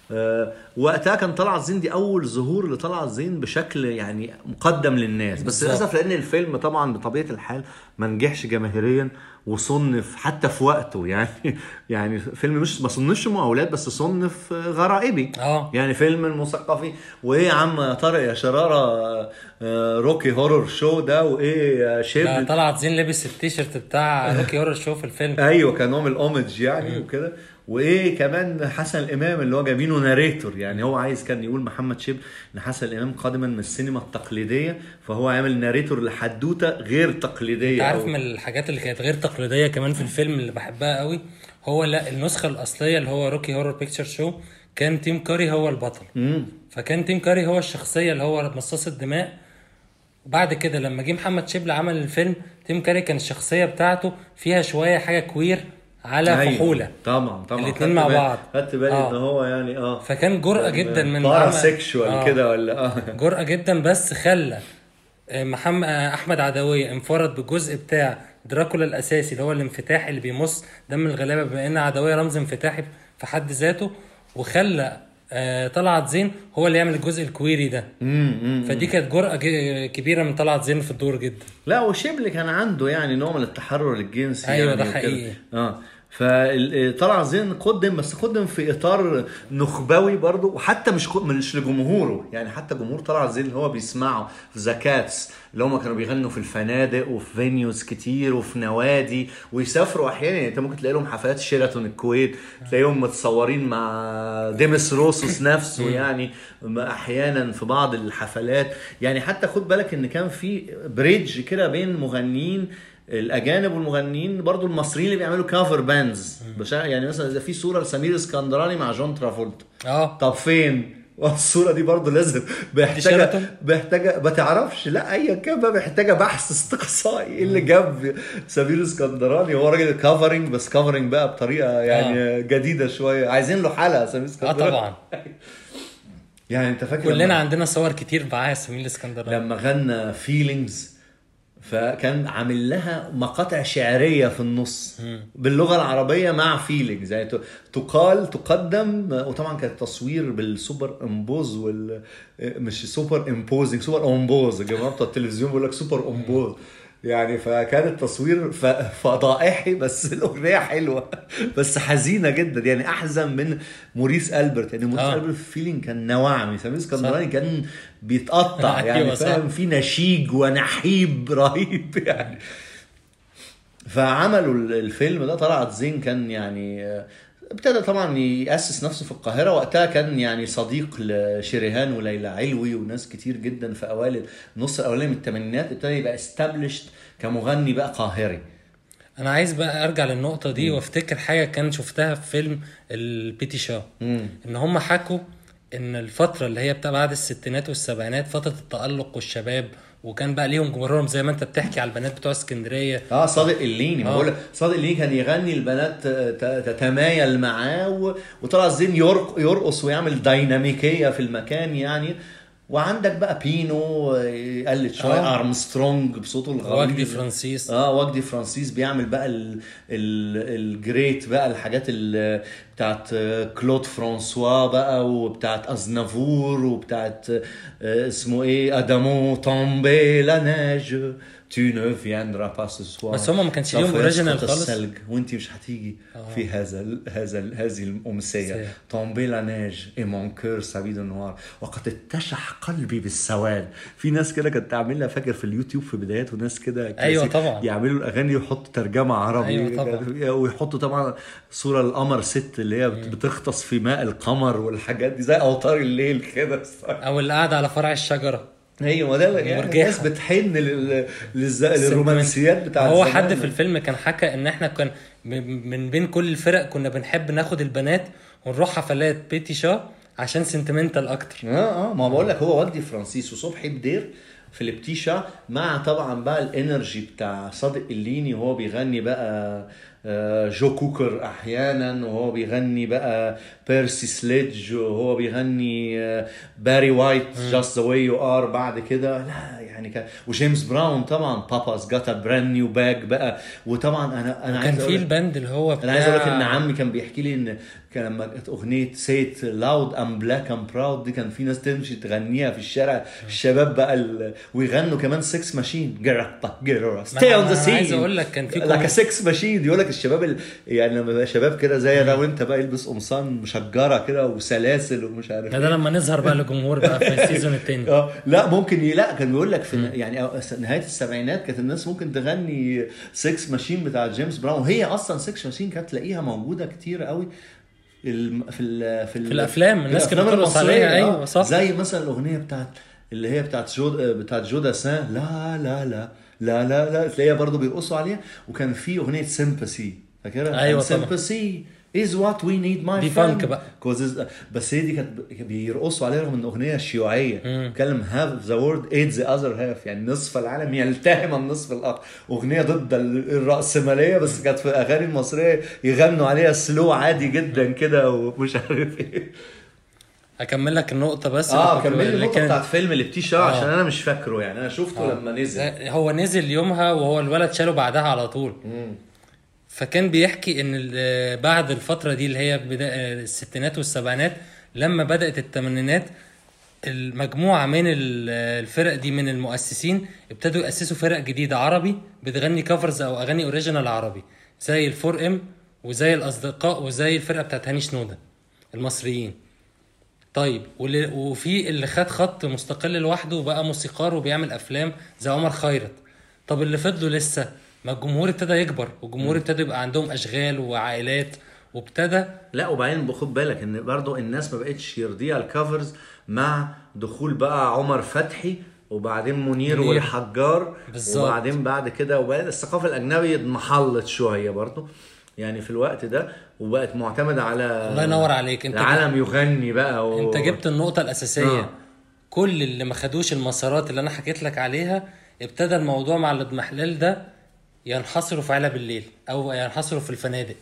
آه وقتها كان طلعت زين دي اول ظهور لطلعت زين بشكل يعني مقدم للناس بس بالظبط. للاسف لان الفيلم طبعا بطبيعه الحال ما نجحش جماهيريا وصنف حتى في وقته يعني يعني فيلم مش ما صنفش مقاولات بس صنف غرائبي اه يعني فيلم المثقفي وايه يا عم طارق يا شراره آه، روكي هورر شو ده وايه يا لا شبل طلعت زين لبس التيشيرت بتاع روكي هورور شو في الفيلم ايوه كان نوع من الاومج يعني وكده وايه كمان حسن الامام اللي هو جايبينه ناريتور يعني هو عايز كان يقول محمد شبل ان حسن الامام قادما من السينما التقليديه فهو عامل ناريتور لحدوته غير تقليديه انت عارف أو- من الحاجات اللي كانت غير تقليديه كمان في الفيلم اللي بحبها قوي هو لا النسخه الاصليه اللي هو روكي هورور بيكتشر شو كان تيم كاري هو البطل مم. فكان تيم كاري هو الشخصيه اللي هو مصاص الدماء وبعد كده لما جه محمد شبل عمل الفيلم تيم كاري كان الشخصيه بتاعته فيها شويه حاجه كوير على أيوة. فحوله طبعا طبعا الاتنين خدت مع بالي- بعض. خدت بالي آه. ان هو يعني اه فكان جرأة جدا من بارا عمل- سيكشوال آه. كده ولا اه جرأة جدا بس خلى محمد احمد عدويه انفرد بالجزء بتاع دراكولا الاساسي اللي هو الانفتاح اللي بيمص دم الغلابه بما ان عدويه رمز انفتاحي في حد ذاته وخلى آه، طلعت زين هو اللي يعمل الجزء الكويري ده فدي كانت جرأة ج- كبيرة من طلعت زين في الدور جدا لا وشبل كان عنده يعني نوع من التحرر الجنسي أيوة، يعني ده وكده. حقيقي. اه فطلع زين قدم بس قدم في اطار نخبوي برضه وحتى مش ق- مش لجمهوره يعني حتى جمهور طلع زين اللي هو بيسمعه في زكاتس اللي هم كانوا بيغنوا في الفنادق وفي فينيوز كتير وفي نوادي ويسافروا احيانا يعني انت ممكن تلاقي لهم حفلات شيراتون الكويت تلاقيهم متصورين مع ديمس روسوس نفسه يعني احيانا في بعض الحفلات يعني حتى خد بالك ان كان في بريدج كده بين مغنيين الاجانب والمغنيين برضو المصريين اللي بيعملوا كافر باندز يعني مثلا اذا في صوره لسمير اسكندراني مع جون ترافولت اه طب فين والصوره دي برضو لازم محتاجه شيراتون؟ محتاجه ما تعرفش لا ايا كان بقى محتاجه بحث استقصائي ايه اللي جاب سمير اسكندراني هو راجل كفرنج بس كفرنج بقى بطريقه يعني آه. جديده شويه عايزين له حلقه سمير اه اسكندراني طبعا يعني انت فاكر كلنا لما- عندنا صور كتير معاه سمير الاسكندراني لما غنى فيلينجز فكان عامل لها مقاطع شعريه في النص باللغه العربيه مع فيلينجز يعني ت- تقال تقدم وطبعا كان التصوير بالسوبر امبوز وال مش سوبر امبوزنج سوبر امبوز يا جماعه بتوع التلفزيون بيقول لك سوبر امبوز يعني فكان التصوير ف- فضائحي بس الاغنيه حلوه بس حزينه جدا يعني احزن من موريس البرت يعني موريس آه. البرت في فيلينج كان نواعم سمير اسكندراني كان بيتقطع أيوة يعني صح. فاهم في نشيج ونحيب رهيب يعني فعملوا ال- الفيلم ده طلعت زين كان يعني آه، ابتدى طبعا يأسس نفسه في القاهرة وقتها كان يعني صديق لشريهان وليلى علوي وناس كتير جدا في أوائل النص الأولاني من الثمانينات ابتدى يبقى استابلشت كمغني بقى قاهري انا عايز بقى ارجع للنقطه دي وافتكر حاجه كان شفتها في فيلم البيتي شو ان هم حكوا ان الفتره اللي هي بتاع بعد الستينات والسبعينات فتره التالق والشباب وكان بقى ليهم جمهورهم زي ما انت بتحكي على البنات بتوع اسكندريه اه صادق الليني ما آه. بقول لك صادق الليني كان يغني البنات ت- تتمايل معاه و- وطلع زين يرق يرقص ويعمل ديناميكيه في المكان يعني وعندك بقى بينو آه، قلت شويه آه. ارمسترونج بصوته الغريب وجدي فرانسيس اه وجدي فرانسيس بيعمل بقى ال ال الجريت بقى الحاجات ال بتاعت آه، كلود فرانسوا بقى وبتاعت ازنافور وبتاعت آه، اسمه ايه ادامو تومبي لا نيج tu ne viendras pas ce soir بس هما ما كانش ليهم سوف original يسقط خالص؟ الثلج وانت مش هتيجي في هذا ال- هذا ال- هذه الامسيه أمسية. تومبي لا نيج اي مون كور سافي دو نوار وقد اتشح قلبي بالسواد في ناس كده كانت تعملها فاكر في اليوتيوب في بدايات وناس كده أيوة كلاسيك طبعا. يعملوا الاغاني ويحطوا ترجمه عربي أيوة طبعا. ويحطوا طبعا صوره القمر ست اللي هي بتغطس في ماء القمر والحاجات دي زي اوتار الليل كده او اللي قاعد على فرع الشجره ايوه ده يعني مرجحة. الناس بتحن لل... للز... للرومانسيات بتاعت هو زمان. حد في الفيلم كان حكى ان احنا كان م- من بين كل الفرق كنا بنحب ناخد البنات ونروح حفلات بيتي شو عشان سنتمنتال اكتر اه اه ما بقول لك هو وجدي فرانسيس وصبحي بدير في البتيشا مع طبعا بقى الانرجي بتاع صادق الليني وهو بيغني بقى آه، جو كوكر احيانا وهو بيغني بقى بيرسي سليدج وهو بيغني آه، باري وايت جاست ذا واي يو ار بعد كده لا يعني كان وجيمس براون طبعا بابا's جاتا براند نيو باج بقى وطبعا انا انا كان عايز في اقول لك- الباند اللي هو انا عايز اقول لك بتاع- ان عمي كان بيحكي لي ان كان لما كانت اغنيه سيت لاود ام بلاك ام براود دي كان في ناس تمشي تغنيها في الشارع الشباب بقى ال... ويغنوا كمان سكس ماشين جرابا جرابا ستي اون ذا أنا سين عايز أقول لك كان في لك كوميدي. سكس ماشين يقول لك الشباب ال... يعني لما بقى شباب كده زي انا وانت بقى يلبس قمصان مشجره كده وسلاسل ومش عارف ده, ده لما نظهر بقى للجمهور بقى في السيزون التاني اه لا ممكن ي... لا كان بيقول لك في يعني أو- نهايه السبعينات كانت الناس ممكن تغني سكس ماشين بتاع جيمس براون وهي اصلا سكس ماشين كانت تلاقيها موجوده كتير قوي الم... في ال... في, ال... في الأفلام، الناس كانت الأفلام بترقص المصرية، عليها، آه. أيوة، صح. زي مثلا الاغنيه بتاعت اللي هي بتاعت جو بتاعت جو داسان لا لا لا لا لا لا تلاقيها برضه بيرقصوا عليها وكان في اغنيه سيمباسي فاكرها أيوة طبعا. سيمباسي is what we need my دي friend. فانك بقى. Cause it's- بس هي دي كانت ب- بيرقصوا عليها رغم ان اغنيه شيوعيه بتكلم هاف ذا وورد ايد ذا اذر هاف يعني نصف العالم يلتهم النصف الاخر اغنيه ضد ال- الراسماليه بس كانت في الاغاني المصريه يغنوا عليها سلو عادي جدا كده ومش عارف ايه اكمل لك النقطه بس اه اللي كنت- كمل لي اللي النقطه كانت- بتاعت فيلم اللي بتيشا آه. عشان انا مش فاكره يعني انا شفته آه. لما نزل آه، هو نزل يومها وهو الولد شاله بعدها على طول فكان بيحكي ان ال- بعد الفتره دي اللي هي بدا الستينات والسبعينات لما بدات الثمانينات المجموعه من ال- الفرق دي من المؤسسين ابتدوا ياسسوا فرق جديده عربي بتغني كفرز او اغاني اوريجينال عربي زي الفور ام وزي الاصدقاء وزي الفرقه بتاعت هاني شنوده المصريين طيب واللي وفي اللي خد خط مستقل لوحده وبقى موسيقار وبيعمل افلام زي عمر خيرت طب اللي فضلوا لسه ما الجمهور ابتدى يكبر والجمهور ابتدى يبقى عندهم اشغال وعائلات وابتدى لا وبعدين خد بالك ان برضو الناس ما بقتش يرضيها الكفرز مع دخول بقى عمر فتحي وبعدين منير منير. والحجار بالظبط. وبعدين بعد كده وبعدين الثقافه الاجنبيه انمحلت شويه برضو يعني في الوقت ده وبقت معتمده على الله ينور عليك انت العالم يغني بقى و... انت جبت النقطة الأساسية آه. آه. كل اللي ما خدوش المسارات اللي أنا حكيت لك عليها ابتدى الموضوع مع الاضمحلال ده ينحصروا في علب الليل أو ينحصروا في الفنادق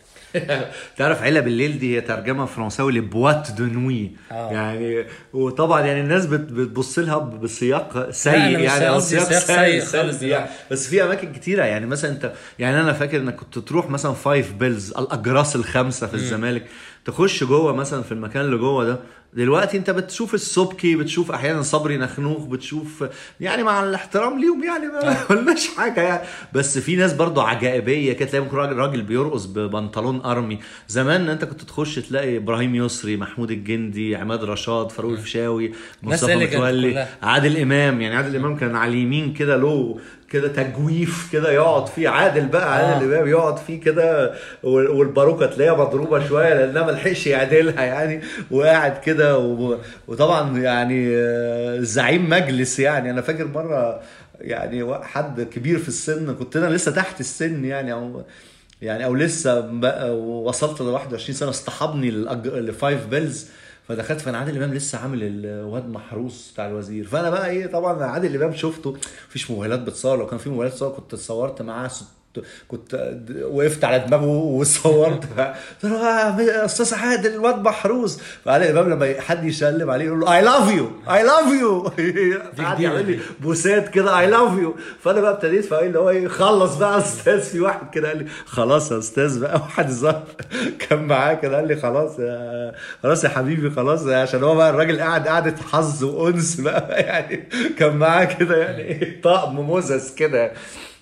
تعرف عيله بالليل دي هي ترجمه فرنساوي لبوات دو نوي آه. يعني وطبعا يعني الناس بت- بتبص لها بسياق سيء لا، أنا مش يعني او قصدي سياق سياق سيء سيء خالص سلبي يعني بس في اماكن كتيره يعني مثلا انت يعني انا فاكر انك كنت تروح مثلا فايف بيلز الاجراس الخمسه في الزمالك تخش جوه مثلا في المكان اللي جوه ده دلوقتي انت بتشوف السبكي بتشوف احيانا صبري نخنوخ بتشوف يعني مع الاحترام ليهم يعني ما قلناش حاجه يعني بس في ناس برضو عجائبيه كده تلاقي ممكن راجل راجل بيرقص ببنطلون ارمي زمان انت كنت تخش تلاقي ابراهيم يسري محمود الجندي عماد رشاد فاروق الفيشاوي ناس مصطفى elegant متولي كلها. عادل امام يعني عادل امام كان على اليمين كده له كده تجويف كده يقعد فيه عادل بقى عادل آه. امام يقعد فيه كده وال- والباروكه تلاقيها مضروبه شويه لانها ما لحقش يعدلها يعني وقاعد كده و- وطبعا يعني آه، زعيم مجلس يعني انا فاكر مره يعني حد كبير في السن كنت انا لسه تحت السن يعني او يعني او لسه بقى وصلت ل 21 سنه اصطحبني للأج- لفايف بيلز فدخلت فانا عادل امام لسه عامل الواد محروس بتاع الوزير فانا بقى ايه طبعا عادل امام شفته مفيش موبايلات بتصور لو كان في موبايلات تصور كنت اتصورت معاه ست- كنت د- وقفت على دماغه وصورت قلت له يا استاذ عادل الواد محروس فعادل امام لما حد يسلم عليه يقول له اي لاف يو اي لاف يو قعد يعمل لي بوسات كده اي لاف يو فانا بقى ابتديت فاقول اللي هو ايه خلص بقى يا استاذ في واحد كده قال لي خلاص يا استاذ بقى واحد ظهر كان معاه كده قال لي خلاص يا خلاص يا حبيبي خلاص عشان هو بقى الراجل قاعد قعده حظ وانس بقى يعني كان معاه كده يعني ايه طقم مزز كده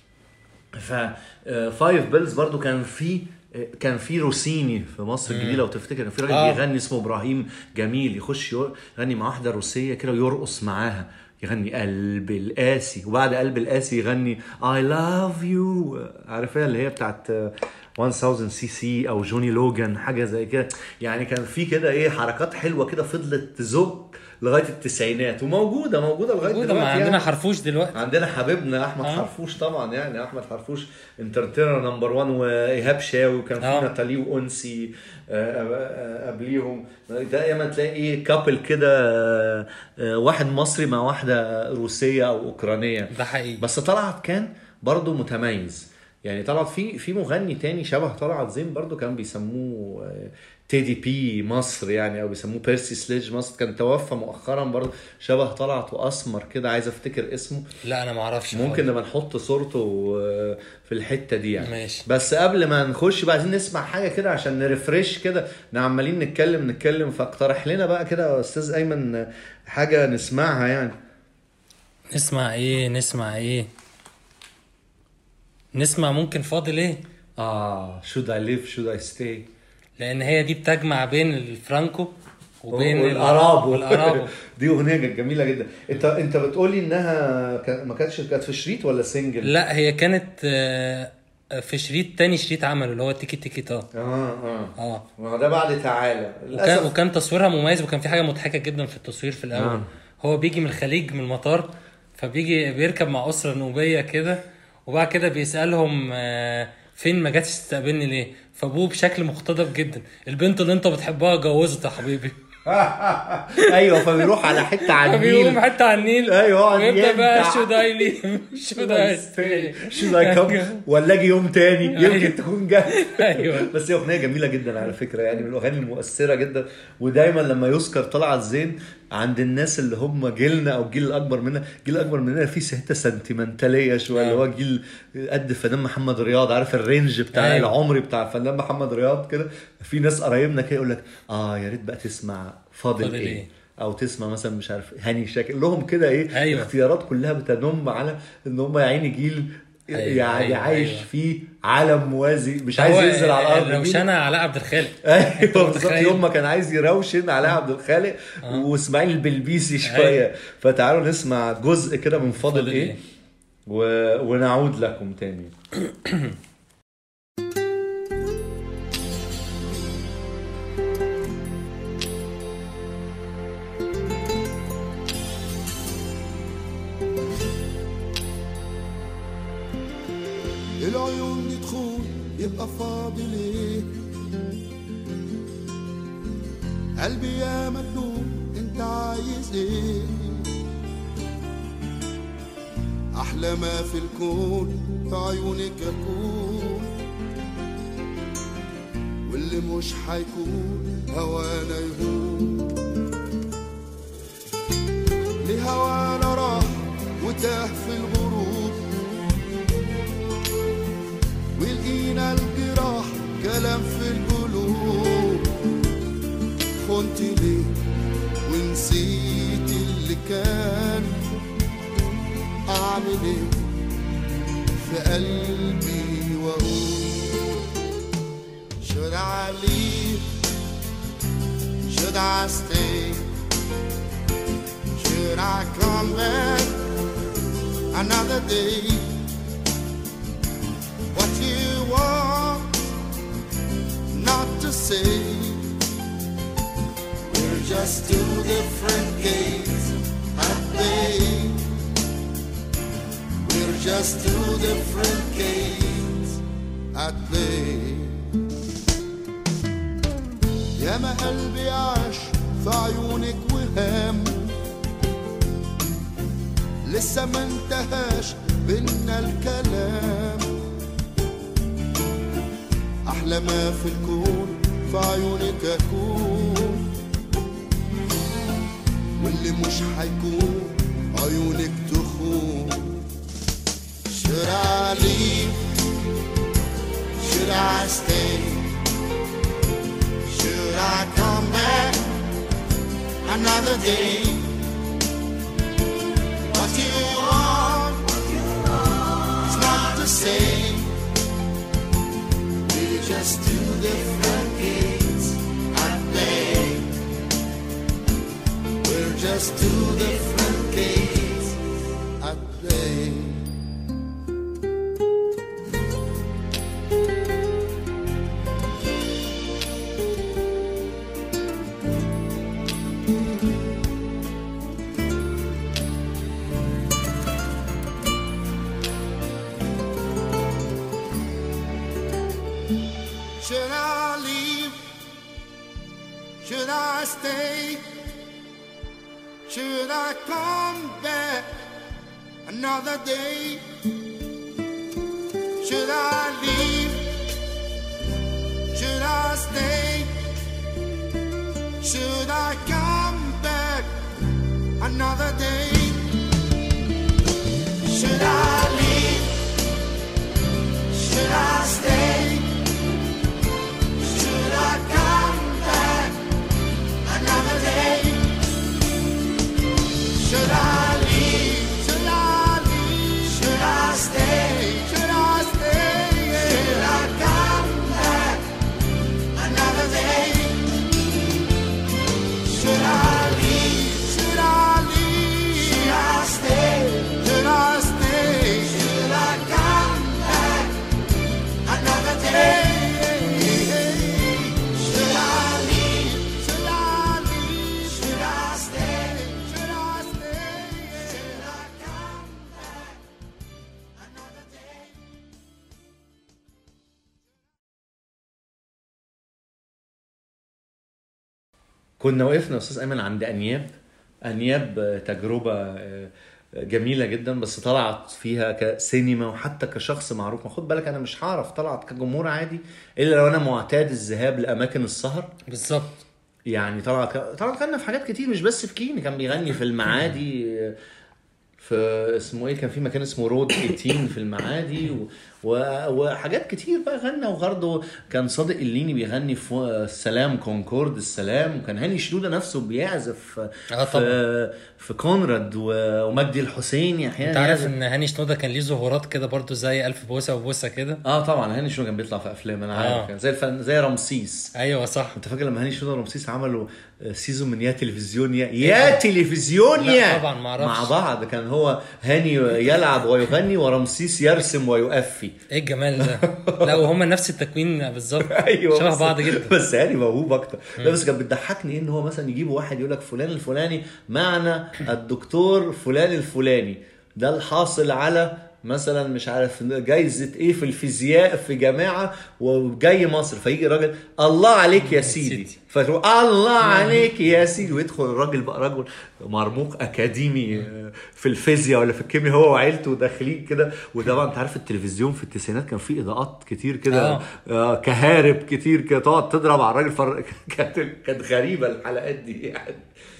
ف فايف بيلز برضو كان في كان في روسيني في مصر الجديده لو تفتكر كان في راجل آه. بيغني اسمه ابراهيم جميل يخش ير- يغني مع واحده روسيه كده ويرقص معاها يغني قلب القاسي وبعد قلب القاسي يغني اي لاف يو عارفها اللي هي بتاعت 1000 سي سي او جوني لوجان حاجه زي كده يعني كان في كده ايه حركات حلوه كده فضلت تزق لغايه التسعينات وموجوده موجوده لغايه موجودة ما دلوقتي عندنا يعني. حرفوش دلوقتي عندنا حبيبنا احمد آه. حرفوش طبعا يعني احمد حرفوش انترتينر نمبر 1 وايهاب شاوي وكان في آه. ناتالي وانسي آه، آه، آه، قبليهم دايما تلاقي ايه كابل كده آه، آه، واحد مصري مع واحده روسيه او اوكرانيه ده حقيقي بس طلعت كان برضه متميز يعني طلعت في في مغني تاني شبه طلعت زين برضه كان بيسموه آه، تيدي بي مصر يعني او بيسموه بيرسي سليج مصر كان توفى مؤخرا برضه شبه طلعت واسمر كده عايز افتكر اسمه لا انا ما اعرفش ممكن لما نحط صورته آه، في الحته دي يعني ماشي. بس قبل ما نخش بقى عايزين نسمع حاجه كده عشان نرفرش كده إحنا عمالين نتكلم نتكلم فاقترح لنا بقى كده يا استاذ ايمن آه، حاجه نسمعها يعني نسمع ايه نسمع ايه نسمع ممكن فاضل ايه اه should I live should I stay لان هي دي بتجمع بين الفرانكو وبين والارابو والارابو دي اغنيه كانت جميله جدا انت انت بتقولي انها كان- ما كانتش كانت في شريط ولا سنجل لا هي كانت آه، في شريط تاني شريط عمله اللي هو تيكي تيكي تا اه اه اه ما هو ده بعد تعالى وكان للاسف وكان تصويرها مميز وكان في حاجه مضحكه جدا في التصوير في الاول آه. هو بيجي من الخليج من المطار فبيجي بيركب مع اسره نوبيه كده وبعد كده بيسالهم آه، فين ما جاتش تستقبلني ليه فابوه بشكل مقتضب جدا البنت اللي انت بتحبها جوزت يا حبيبي ايوه فبيروح على حته على فبيقوم النيل حتى على النيل ايوه يقعد ويبدا بقى ينتع. شو ده لي شو ده شو لايك اب ولا اجي يوم تاني يمكن تكون جت ايوه بس هي اغنيه جميله جدا على فكره يعني من الاغاني المؤثره جدا ودايما لما يذكر طلعت زين عند الناس اللي هم جيلنا او الجيل الاكبر منا الجيل الاكبر مننا فيه حته سنتيمنتاليه شويه اللي هو جيل قد الفنان محمد رياض عارف الرينج بتاع أيوة. أيوة. العمري بتاع الفنان محمد رياض كده في ناس قرايبنا كده يقول لك اه يا ريت بقى تسمع فاضل, فاضل ايه, إيه؟ او تسمع مثلا مش عارف هاني شاكر لهم كده ايه أيوة. اختيارات كلها بتنم على ان هم يا عيني جيل أيوة، يعني أيوة، عايش أيوة. فيه عالم موازي مش عايز هو ينزل على الارض لو جيل- شانا علاء عبد الخالق ايوه بالظبط متخيل؟ يوم ما كان عايز يروشن على عبد الخالق واسماعيل البلبيسي شويه فتعالوا نسمع جزء كده من فاضل فاضل ايه إيه؟ و... ونعود لكم تاني الكون يبقى فاضل ايه قلبي يا مجنون انت عايز ايه احلى ما في الكون في عيونك اكون واللي مش هيكون هوانا يهون لهوانا راح وتاه في الغروب ولقينا الجراح كلام في القلوب خنت ليه ونسيت اللي كان اعمل ايه في قلبي واقول Should I leave? Should I stay? Should I come back another day? What you want not to say? We're just two different games at play. We're just two different games at play. يا ما قلبي عاش في عيونك وهام لسه ما انتهاش بينا الكلام احلى ما في الكون في عيونك اكون واللي مش هيكون عيونك تخون Should I leave? Should I stay? Should I come back another day? What you want is not to say. We're just two different games at play. We're just two different games at play. Should I leave? Should I stay? Should I come back another day? Should I leave? Should I stay? Should I come back another day? Should I leave? Should I stay? Should I come back another day? Should I leave? Should I leave? Should I stay? Should I stay? Should I come back another day? Should I leave? Should I leave? Should I stay? Should I stay? Should I come back another day? Should I leave? Should I leave? Should I stay? Should I stay? Should I come back another day? كنا وقفنا يا استاذ ايمن عند انياب انياب آه، تجربه آه، جميله جدا بس طلعت فيها كسينما وحتى كشخص معروف ما خد بالك انا مش هعرف طلعت كجمهور عادي الا لو انا معتاد الذهاب لاماكن السهر بالظبط يعني طلعت طلعت غنى في حاجات كتير مش بس في كيني كان بيغني في المعادي آه، في اسمه ايه كان في مكان اسمه رود 18 في المعادي و... و... وحاجات كتير بقى غنى وبرضه كان صادق الليني بيغني في السلام كونكورد السلام وكان هاني شنودة نفسه بيعزف آه في في كونراد و... ومجدي الحسيني احيانا انت عارف يعزف. ان هاني شنودة كان ليه ظهورات كده برضو زي الف بوسه وبوسه كده اه طبعا هاني شنودة كان بيطلع في افلام انا آه. عارف يعني زي الفن... زي رمسيس ايوه صح انت فاكر لما هاني شنودة ورمسيس عملوا سيزون من يا تلفزيون يا يا تلفزيون لا يا طبعا ما اعرفش مع بعض كان هو هاني يلعب ويغني ورمسيس يرسم ويؤفي ايه الجمال ده لا وهما نفس التكوين بالظبط ايوه شبه بس- بعض جدا بس هاني موهوب اكتر لا بس كان بتضحكني ان هو مثلا يجيبوا واحد يقول لك فلان الفلاني معنا الدكتور فلان الفلاني ده الحاصل على مثلا مش عارف جايزه ايه في الفيزياء في جامعه وجاي مصر فيجي الراجل الله عليك يا سيدي فتقول الله عليك يا سيدي ويدخل الراجل بقى رجل مرموق اكاديمي آه، في الفيزياء ولا في الكيمياء هو وعيلته داخلين كده وده بقى انت عارف التلفزيون في التسعينات كان فيه اضاءات كتير كده آه. آه كهارب كتير كده تقعد تضرب على الراجل فر... كانت كانت غريبه الحلقات دي يعني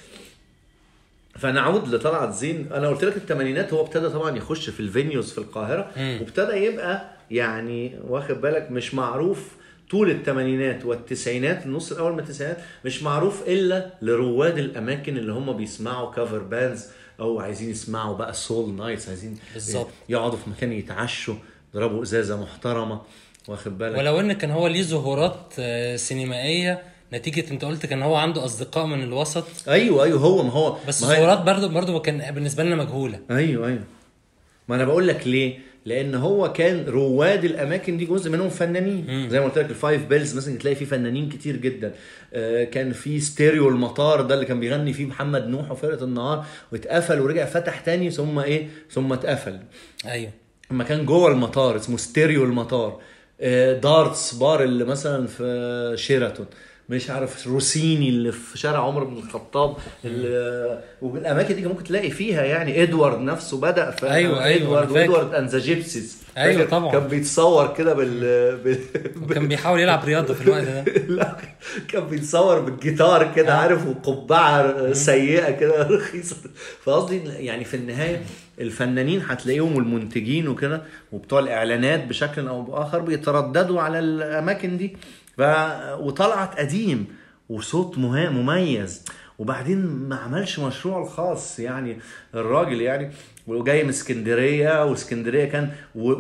فنعود لطلعت زين انا قلت لك الثمانينات هو ابتدى طبعا يخش في الفينيوز في القاهره مم. وابتدى يبقى يعني واخد بالك مش معروف طول الثمانينات والتسعينات النص الاول من التسعينات مش معروف الا لرواد الاماكن اللي هم بيسمعوا كفر باندز او عايزين يسمعوا بقى سول نايتس عايزين بالظبط. يقعدوا في مكان يتعشوا يضربوا ازازه محترمه واخد بالك ولو ان كان هو ليه ظهورات آه، سينمائيه نتيجه انت قلت كان هو عنده اصدقاء من الوسط ايوه ايوه هو ما هو بس ما هي- ظهورات برضه برضه كان بالنسبه لنا مجهوله ايوه ايوه ما انا بقول لك ليه لان هو كان رواد الاماكن دي جزء منهم فنانين زي ما قلت لك الفايف بيلز مثلا تلاقي فيه فنانين كتير جدا آه، كان في ستيريو المطار ده اللي كان بيغني فيه محمد نوح وفرقه النهار واتقفل ورجع فتح تاني ثم ايه ثم اتقفل ايوه اما كان جوه المطار اسمه ستيريو المطار آه، دارتس بار اللي مثلا في شيراتون مش عارف روسيني اللي في شارع عمر بن الخطاب اللي- والاماكن دي كان ممكن تلاقي فيها يعني ادوارد نفسه بدا في أيوة، أيوة، ادوارد أنا فاكر. وادوارد اند ذا جيبسيز أيوة، فاكر؟ طبعا. كان بيتصور كده بال, بال... وكان بيحاول يلعب رياضه في الوقت ده لا كان بيتصور بالجيتار كده عارف وقبعه سيئه كده رخيصه فقصدي يعني في النهايه الفنانين هتلاقيهم والمنتجين وكده وبتوع الاعلانات بشكل او باخر بيترددوا على الاماكن دي ف... وطلعت قديم وصوت مها- مميز وبعدين ما عملش مشروع الخاص يعني الراجل يعني وجاي من اسكندريه واسكندريه كان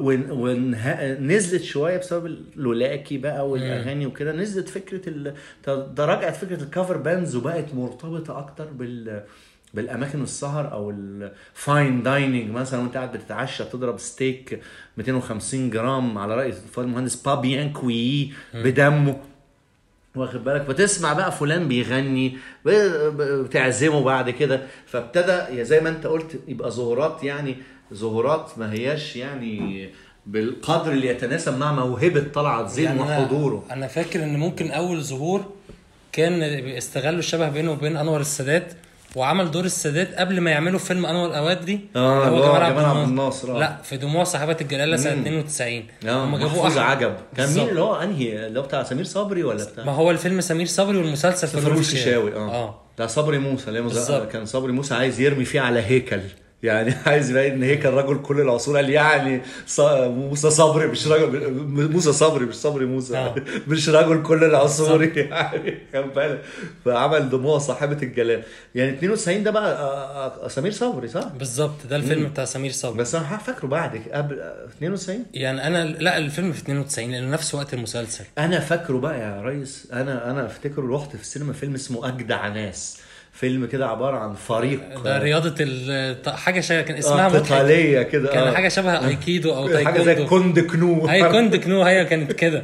ونزلت شويه بسبب اللولاكي بقى والاغاني وكده نزلت فكره ال... تراجعت فكره الكفر باندز وبقت مرتبطه اكتر بال بالاماكن السهر او الفاين دايننج مثلا وانت قاعد بتتعشى تضرب ستيك 250 جرام على راي المهندس بابيان كوي بدمه واخد بالك فتسمع بقى فلان بيغني ب- ب- بتعزمه بعد كده فابتدى يا زي ما انت قلت يبقى ظهورات يعني ظهورات ما هياش يعني بالقدر اللي يتناسب مع موهبه طلعت زين يعني أنا- وحضوره انا فاكر ان ممكن اول ظهور كان استغلوا الشبه بينه وبين انور السادات وعمل دور السادات قبل ما يعملوا فيلم انور الاوادي آه، اللي اللي هو جمال عبد الناصر، آه. لا في دموع صاحبة الجلاله سنه مم. 92 اه هم جابوه محفوظ أحمد. عجب كان مين بالظبط. اللي هو انهي اللي هو بتاع سمير صبري ولا بتاع ما هو الفيلم سمير صبري والمسلسل فاروق الشاوي اه اه ده صبري موسى اللي هي مز- بالظبط. كان صبري موسى عايز يرمي فيه على هيكل يعني عايز يبين ان هيكل رجل كل العصور قال يعني ص- موسى صبري مش رجل موسى صبري مش صبري موسى آه. مش رجل كل العصور يعني خد بالك فعمل دموع صاحبة الجلال يعني 92 ده بقى آه، آه، سمير صبري صح؟ بالظبط ده الفيلم مم. بتاع سمير صبري بس انا فاكره بعد كده، قبل آه، 92 يعني انا لا الفيلم في 92 لانه نفس وقت المسلسل انا فاكره بقى يا ريس انا انا افتكره رحت في السينما فيلم اسمه اجدع ناس فيلم كده عباره عن فريق ده رياضه ال- حاجه شبه كان اسمها آه، مضحك. قتاليه كده كان آه. حاجه شبه ايكيدو او تايكوندو حاجه زي كوند كنو هي كوند كنو هي كانت كده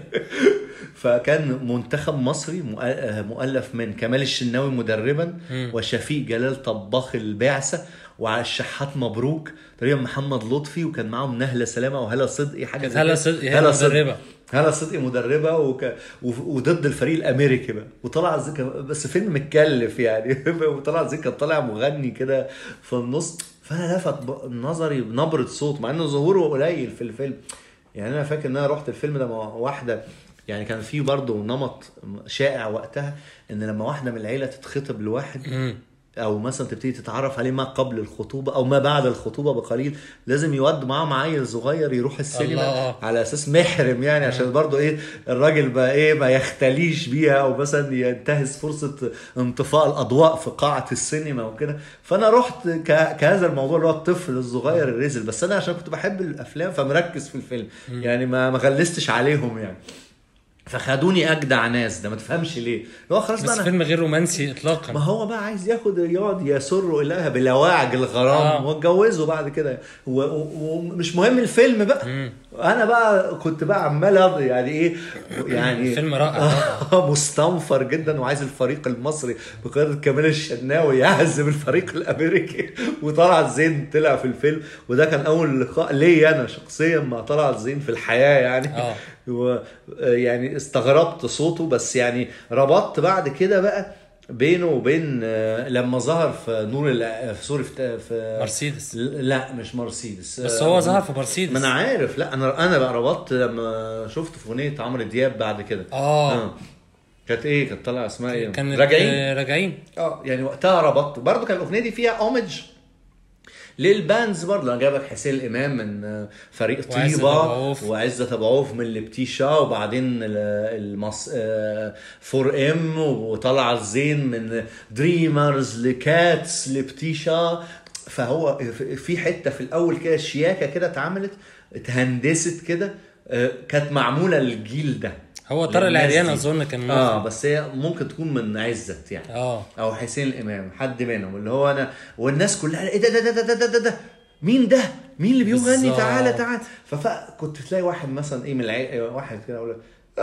فكان منتخب مصري مؤ- آه، مؤلف من كمال الشناوي مدربا مم. وشفيق جلال طباخ البعثه وعلى الشحات مبروك تقريبا محمد لطفي وكان معاهم نهله سلامه وهلا صدقي حاجه كانت زي هالة كده. صدقي هي هالة صدقي. المدربة. هلا صدقي مدربه وك... و... وضد الفريق الامريكي بقى وطلع زي بس فيلم متكلف يعني وطلع زي كان طالع مغني كده في النص فانا لفت ب- نظري بنبره صوت مع انه ظهوره قليل في الفيلم يعني انا فاكر ان انا رحت الفيلم ده مع واحده يعني كان في برضه نمط شائع وقتها ان لما واحده من العيله تتخطب لواحد مم. او مثلا تبتدي تتعرف عليه ما قبل الخطوبه او ما بعد الخطوبه بقليل لازم يود معاهم عيل صغير يروح السينما الله. على اساس محرم يعني عشان برضو ايه الراجل بقى ايه ما يختليش بيها او مثلا ينتهز فرصه انطفاء الاضواء في قاعه السينما وكده فانا رحت ك- كهذا الموضوع اللي هو الطفل الصغير الرزل بس انا عشان كنت بحب الافلام فمركز في الفيلم يعني ما ما غلستش عليهم يعني فخدوني اجدع ناس ده ما تفهمش ليه هو خلاص بس بقى أنا فيلم غير رومانسي اطلاقا ما هو بقى عايز ياخد يقعد يسر اليها بلواعج الغرام آه. واتجوزه بعد كده و- و- ومش مهم الفيلم بقى انا بقى كنت بقى عمال أض- يعني ايه يعني الفيلم رائع آه، مستنفر جدا وعايز الفريق المصري بقياده كمال الشناوي يهزم الفريق الامريكي وطلعت زين طلع في الفيلم وده كان اول لقاء ليا انا شخصيا مع طلعت زين في الحياه يعني اه و يعني استغربت صوته بس يعني ربطت بعد كده بقى بينه وبين آه، لما ظهر في نور ال- في سوري في في مرسيدس لا مش مرسيدس بس آه، هو ظهر في مرسيدس ما انا عارف لا انا انا بقى ربطت لما شفت في اغنيه عمرو دياب بعد كده اه كانت ايه كانت طالعه اسمها ايه كانت راجعين آه، راجعين اه يعني وقتها ربطت برضه كان الاغنيه دي فيها اومج للباندز برضه انا جايبك حسين الامام من آه، فريق وعزت أبو طيبه عوف. وعزت ابو عوف من البتيشا وبعدين ال- المص... آه، فور ام وطلع الزين من دريمرز لكاتس لبتيشا فهو في حته في الاول كده شياكه كده اتعملت اتهندست كده آه، كانت معموله للجيل ده هو طارق للناس العريان دي. اظن كان اه مخرج. بس هي ممكن تكون من عزت يعني اه او حسين الامام حد منهم اللي هو انا والناس كلها ايه ده ده ده ده ده ده, ده, ده مين ده مين اللي بيغني بالظبط. تعالى تعالى فكنت تلاقي واحد مثلا ايه من العي... واحد كده يقول لك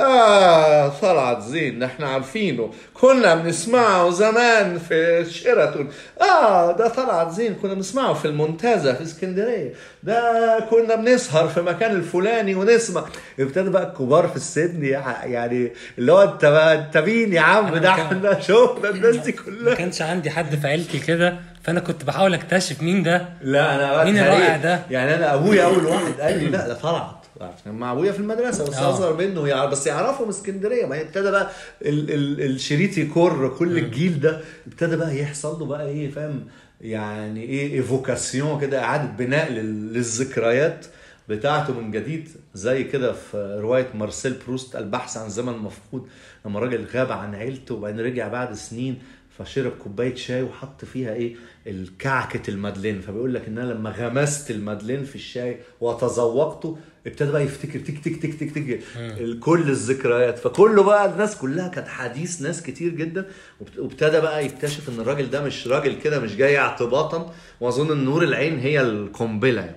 اه طلعت زين ده احنا عارفينه كنا بنسمعه زمان في شيراتون اه ده طلعت زين كنا بنسمعه في المنتزه في اسكندريه ده كنا بنسهر في مكان الفلاني ونسمع ابتدى بقى الكبار في السن يع- يعني اللي هو انت بقى انت مين يا عم أنا ده ما كان- احنا شفنا الناس دي ما كلها كانش عندي حد في عيلتي كده فانا كنت بحاول اكتشف مين ده لا انا بقى مين اتهريت. الرائع ده؟ يعني انا ابويا اول واحد قال لي لا ده طلعت كان مع ابويا في المدرسه بس آه. اصغر منه يعرف بس يعرفه من اسكندريه ما هي ابتدى بقى ال ال الشريط يكر كل الجيل ده ابتدى بقى يحصل له بقى ايه فاهم يعني ايه ايفوكاسيون كده اعاده بناء لل- للذكريات بتاعته من جديد زي كده في روايه مارسيل بروست البحث عن زمن مفقود لما راجل غاب عن عيلته وبعدين رجع بعد سنين فشرب كوبايه شاي وحط فيها ايه الكعكه المادلين فبيقول لك ان انا لما غمست المادلين في الشاي وتذوقته ابتدى بقى يفتكر تك تك تك تك تك ال- كل الذكريات فكله بقى الناس كلها كانت حديث ناس كتير جدا وبت- وابتدى بقى يكتشف ان الراجل ده مش راجل كده مش جاي اعتباطا واظن ان نور العين هي القنبله يعني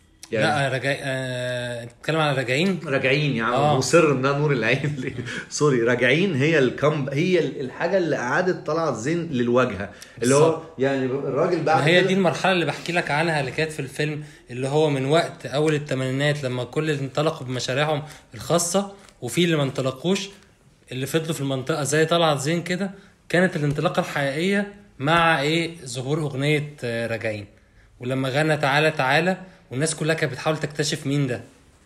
لا رجع آه... نتكلم على راجعين راجعين يا عم آه. مصر انها نور العين ليه؟ سوري راجعين هي الكم هي الحاجه اللي اعادت طلعت زين للواجهه اللي هو بالظبط. يعني الراجل بعد ما هي كده- دي المرحله اللي بحكي لك عنها اللي كانت في الفيلم اللي هو من وقت اول الثمانينات لما كل اللي انطلقوا بمشاريعهم الخاصه وفي اللي ما انطلقوش اللي فضلوا في المنطقه زي طلعت زين كده كانت الانطلاقه الحقيقيه مع ايه ظهور اغنيه آه، راجعين ولما غنى تعالى تعالى والناس كلها كانت بتحاول تكتشف مين ده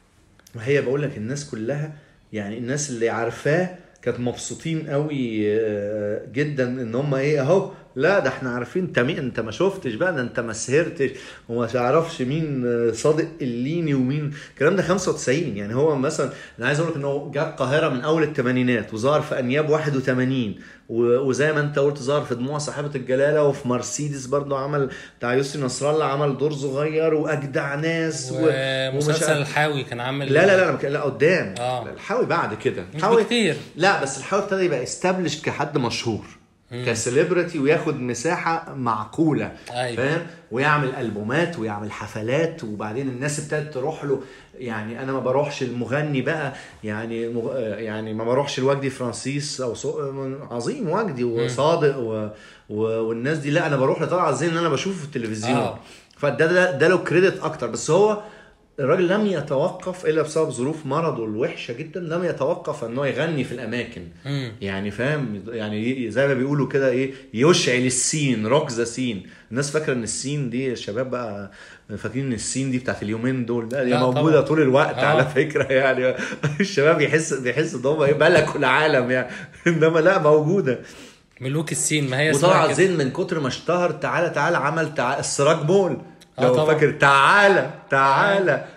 ما هي بقول لك الناس كلها يعني الناس اللي عارفاه كانت مبسوطين قوي آه، جدا ان هم ايه اهو لا ده احنا عارفين انت مين انت ما شفتش بقى ده انت ما سهرتش وما تعرفش مين آه، صادق الليني ومين الكلام ده 95 يعني هو مثلا انا عايز اقول لك ان هو جه القاهره من اول الثمانينات وظهر في انياب 81 و- وزي ما انت قلت ظهر في دموع صاحبه الجلاله وفي مرسيدس برضه عمل بتاع يسري نصر الله عمل دور صغير واجدع ناس و- ومش ومسلسل عارف- الحاوي كان عامل لا لا لا أنا بك- لا قدام آه. الحاوي بعد كده مش الحاوي بكتير لا بس الحاوي ابتدى يبقى استابلش كحد مشهور كسليبرتي وياخد مساحه معقوله أيوة. فاهم ويعمل البومات ويعمل حفلات وبعدين الناس ابتدت تروح له يعني انا ما بروحش المغني بقى يعني مغ... يعني ما بروحش لوجدي فرانسيس او صو... عظيم وجدي وصادق و... و... والناس دي لا انا بروح لطلعت زين اللي انا بشوفه في التلفزيون آه. فده ده, ده له كريدت اكتر بس هو الراجل لم يتوقف الا بسبب ظروف مرضه الوحشه جدا لم يتوقف ان هو يغني في الاماكن مم. يعني فاهم يعني زي ما بيقولوا كده ايه يشعل السين روك ذا سين الناس فاكره ان السين دي الشباب بقى فاكرين ان السين دي بتاعت اليومين دول لا دي لا موجوده طبعا. طول الوقت آه. على فكره يعني الشباب يحس بيحس ان هم ايه ملكوا العالم يعني انما لا موجوده ملوك السين ما هي اسمها وطلع كده. زين من كتر ما اشتهر تعالى تعالى عمل تع... السراج مول آه لو طبعا. فاكر تعالى تعالى